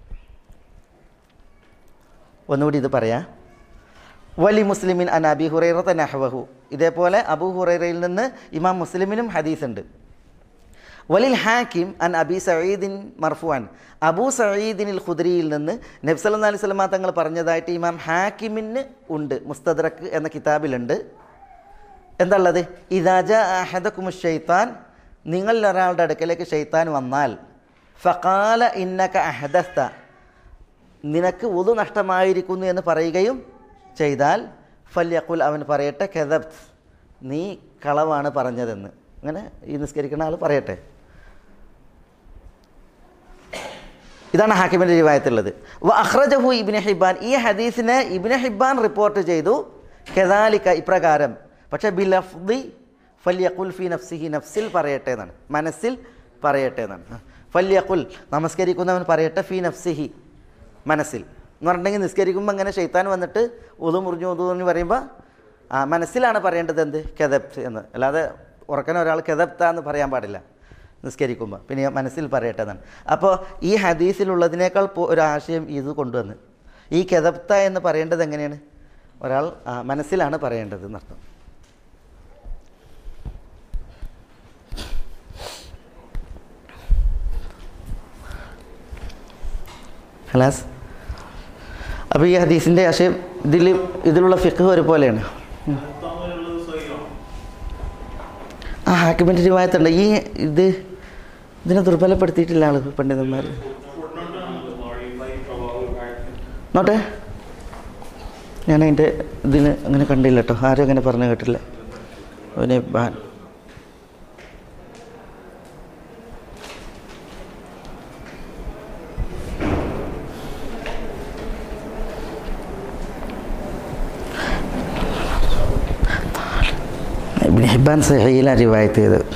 Speaker 4: ഒന്നുകൂടി ഇത് പറയാം വലി മുസ്ലിമിൻ അൻ അബി ഹുറൈറത്ത നഹ്വഹു ഇതേപോലെ അബു ഹുറൈറയിൽ നിന്ന് ഇമാം മുസ്ലിമിനും ഹദീസ് ഉണ്ട് വലിൽ ഹാക്കിം അൻ അബി സഈദിൻ മർഫുവാൻ അബൂ സഈദിനിൽ ഖുദ്രിയിൽ നിന്ന് നബി സല്ലല്ലാഹു അലൈഹി വസല്ലമ തങ്ങൾ പറഞ്ഞതായിട്ട് ഇമാം ഹാക്കിമിന് ഉണ്ട് മുസ്തദ്രക്ക് എന്ന കിതാബിലുണ്ട് എന്താ ഉള്ളത് ഇതാജ അഹദക്കുമു ഷെയ്ത്താൻ നിങ്ങളിൽ ഒരാളുടെ അടുക്കലേക്ക് ഷെയ്ത്താൻ വന്നാൽ ഫഖാല ഇന്നക അഹദസ്ത നിനക്ക് ഉതു നഷ്ടമായിരിക്കുന്നു എന്ന് പറയുകയും ചെയ്താൽ ഫല്യഖുൽ അവൻ പറയട്ടെ കെദബ്ത് നീ കളവാണ് പറഞ്ഞതെന്ന് അങ്ങനെ ഈ നിസ്കരിക്കുന്ന ആൾ പറയട്ടെ ഇതാണ് ഹാക്കിമിൻ്റെ റിവായത്തുള്ളത് വ അഖ്റജഹു ഇബ്നു ഹിബാൻ ഈ ഹദീസിനെ ഇബ്നു ഹിബാൻ റിപ്പോർട്ട് ചെയ്തു കെദാലിക്ക ഇപ്രകാരം പക്ഷേ ബിലഫ്ദി ഫല്യഖുൽ ഫി നഫ്സിഹി നഫ്സിൽ പറയട്ടെ എന്നാണ് മനസ്സിൽ പറയട്ടെ എന്നാണ് ഫല്യഖുൽ നമസ്കരിക്കുന്നവൻ പറയട്ടെ ഫി നഫ്സിഹി മനസ്സിൽ എന്ന് പറഞ്ഞിട്ടുണ്ടെങ്കിൽ നിസ്കരിക്കുമ്പോൾ അങ്ങനെ ഷെയ്ത്താൻ വന്നിട്ട് ഉതു മുറിഞ്ഞു ഉതു എന്ന് പറയുമ്പോൾ ആ മനസ്സിലാണ് പറയേണ്ടത് എന്ത് കെതപ്റ്റ് എന്ന് അല്ലാതെ ഉറക്കനെ ഒരാൾ കെതപ്ത എന്ന് പറയാൻ പാടില്ല നിസ്കരിക്കുമ്പോൾ പിന്നെ മനസ്സിൽ പറയട്ടെ എന്നാണ് അപ്പോൾ ഈ ഹദീസിലുള്ളതിനേക്കാൾ പോ- ഒരു ആശയം ഇത് കൊണ്ടുവന്ന് ഈ കെതപ്ത എന്ന് പറയേണ്ടത് എങ്ങനെയാണ് ഒരാൾ ആ, മനസ്സിലാണ് പറയേണ്ടത് എന്നർത്ഥം ഹലാസ് അപ്പോൾ ഈ ഹദീസിൻ്റെ ആശയം ഇതിൽ ഇതിലുള്ള ഫിഖ് ഒരുപോലെയാണ്
Speaker 5: മുത്താമുള്ളത് സ്വൈറാണ്
Speaker 4: ആ ഹാക്കിമിൻ്റെ രൂപമായിട്ടുണ്ട് ഈ ഇത് ഇതിനെ ദുർബലപ്പെടുത്തിയിട്ടില്ല ആളുകൾ പണ്ഡിതന്മാർ നോട്ടെ ഞാൻ അതിൻ്റെ ഇതിന് അങ്ങനെ കണ്ടില്ല കേട്ടോ ആരും അങ്ങനെ പറഞ്ഞു കേട്ടില്ല അവനെ ബാൻ ഇബ്നു ഹിബാൻ സഹയിലാണ് റിവായത്ത് ചെയ്തത്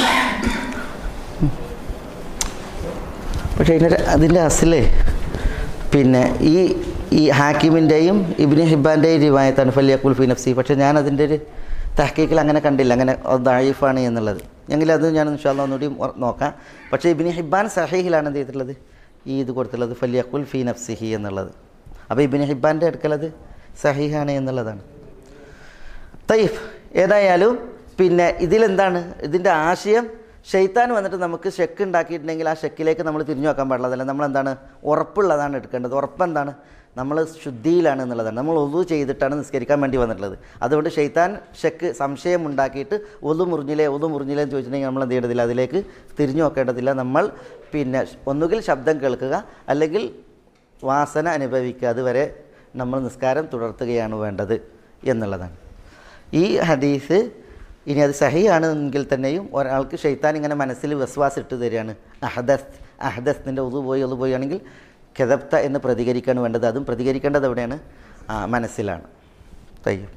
Speaker 4: പക്ഷേ ഇതിൻ്റെ അതിൻ്റെ അസിലേ പിന്നെ ഈ ഈ ഹാക്കിമിൻ്റെയും ഇബ്നു ഹിബാൻ്റെയും റിവായത്താണ് ഫലിയക്കുൽ ഫി നഫ്സി പക്ഷേ ഞാൻ അതിൻ്റെ ഒരു തഹക്കീക്കിൽ അങ്ങനെ കണ്ടില്ല അങ്ങനെ ദായിഫാണ് എന്നുള്ളത് എങ്കിലും അത് ഞാൻ ഇൻഷാല്ല ഒന്നുകൂടി ഓർ- നോക്കാം പക്ഷേ ഇബ്നു ഹിബാൻ സഹീഹിലാണ് എന്ത് ചെയ്തിട്ടുള്ളത് ഈ ഇത് കൊടുത്തുള്ളത് ഫലിയക്കുൽ ഫി നഫ്സിഹി എന്നുള്ളത് അപ്പോൾ ഇബ്നു ഹിബാൻ്റെ അടുക്കലത് സഹീഹാണ് എന്നുള്ളതാണ് തയ്യഫ് ഏതായാലും പിന്നെ ഇതിലെന്താണ് ഇതിൻ്റെ ആശയം ഷെയ്ത്താൻ വന്നിട്ട് നമുക്ക് ഷെക്ക് ഉണ്ടാക്കിയിട്ടുണ്ടെങ്കിൽ ആ ഷെക്കിലേക്ക് നമ്മൾ തിരിഞ്ഞു നോക്കാൻ പാടില്ലതല്ല നമ്മളെന്താണ് ഉറപ്പുള്ളതാണ് എടുക്കേണ്ടത് ഉറപ്പെന്താണ് നമ്മൾ ശുദ്ധിയിലാണ് എന്നുള്ളതാണ് നമ്മൾ ഒതു ചെയ്തിട്ടാണ് നിസ്കരിക്കാൻ വേണ്ടി വന്നിട്ടുള്ളത് അതുകൊണ്ട് ഷെയ്ത്താൻ ഷെക്ക് സംശയം ഉണ്ടാക്കിയിട്ട് ഒതു മുറിഞ്ഞില്ലേ ഒതു മുറിഞ്ഞില്ലേ എന്ന് ചോദിച്ചിട്ടുണ്ടെങ്കിൽ നമ്മൾ എന്ത് ചെയ്യേണ്ടതില്ല അതിലേക്ക് തിരിഞ്ഞു നോക്കേണ്ടതില്ല നമ്മൾ പിന്നെ ഒന്നുകിൽ ശബ്ദം കേൾക്കുക അല്ലെങ്കിൽ വാസന അനുഭവിക്കുക അതുവരെ നമ്മൾ നിസ്കാരം തുടർത്തുകയാണ് വേണ്ടത് എന്നുള്ളതാണ് ഈ ഹദീസ് ഇനി അത് സഹിയാണെങ്കിൽ തന്നെയും ഒരാൾക്ക് ഷെയ്ത്താൻ ഇങ്ങനെ മനസ്സിൽ വസ്വാസ് ഇട്ട് തരികയാണ് അഹദസ് അഹദസിൻ്റെ ഉതു പോയി അത് പോയി ആണെങ്കിൽ കെതപ്ത എന്ന് പ്രതികരിക്കാണ് വേണ്ടത് അതും പ്രതികരിക്കേണ്ടത് എവിടെയാണ് ആ, മനസ്സിലാണ് തയ്യബ്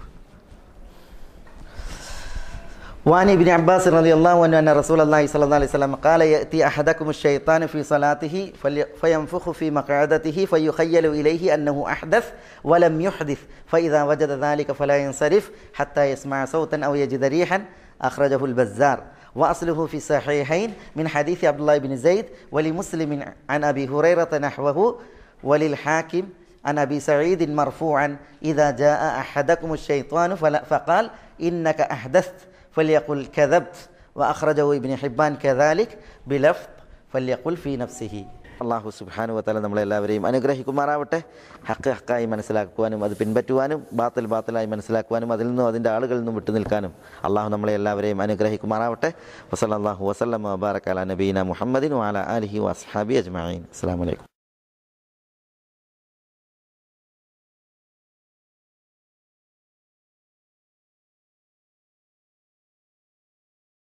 Speaker 4: وعن ابن عباس رضي الله عنه أن رسول الله صلى الله عليه وسلم قال يأتي أحدكم الشيطان في صلاته فلي- فينفخ في مقعدته فيخيل إليه أنه أحدث ولم يحدث فإذا وجد ذلك فلا ينصرف حتى يسمع صوتا أو يجد ريحا أخرجه البزار وأصله في الصحيحين من حديث عبد الله بن زيد ولمسلم عن أبي هريرة نحوه وللحاكم عن أبي سعيد مرفوعا إذا جاء أحدكم الشيطان فلا- فقال إنك أحدثت فليقل كذبت وأخرجه ابن حبان كذلك بلفظ فليقل في نفسه അള്ളാഹു സുബാനു വത്താല നമ്മളെല്ലാവരെയും അനുഗ്രഹിക്കുമാറാവട്ടെ ഹക്ക് ഹക്കായി മനസ്സിലാക്കുവാനും അത് പിൻപറ്റുവാനും ബാത്തിൽ ബാത്തിലായി മനസ്സിലാക്കുവാനും അതിൽ നിന്നും അതിൻ്റെ ആളുകളിൽ നിന്നും വിട്ടു നിൽക്കാനും അള്ളാഹു നമ്മളെ എല്ലാവരെയും അനുഗ്രഹിക്കുമാറാവട്ടെ വസല്ലാഹു വസ്ലം വബാറക്കാല നബീന മുഹമ്മദിൻ വാല അലഹി വസ്ഹാബി അജ്മീൻ അസ്സാം വലൈക്കും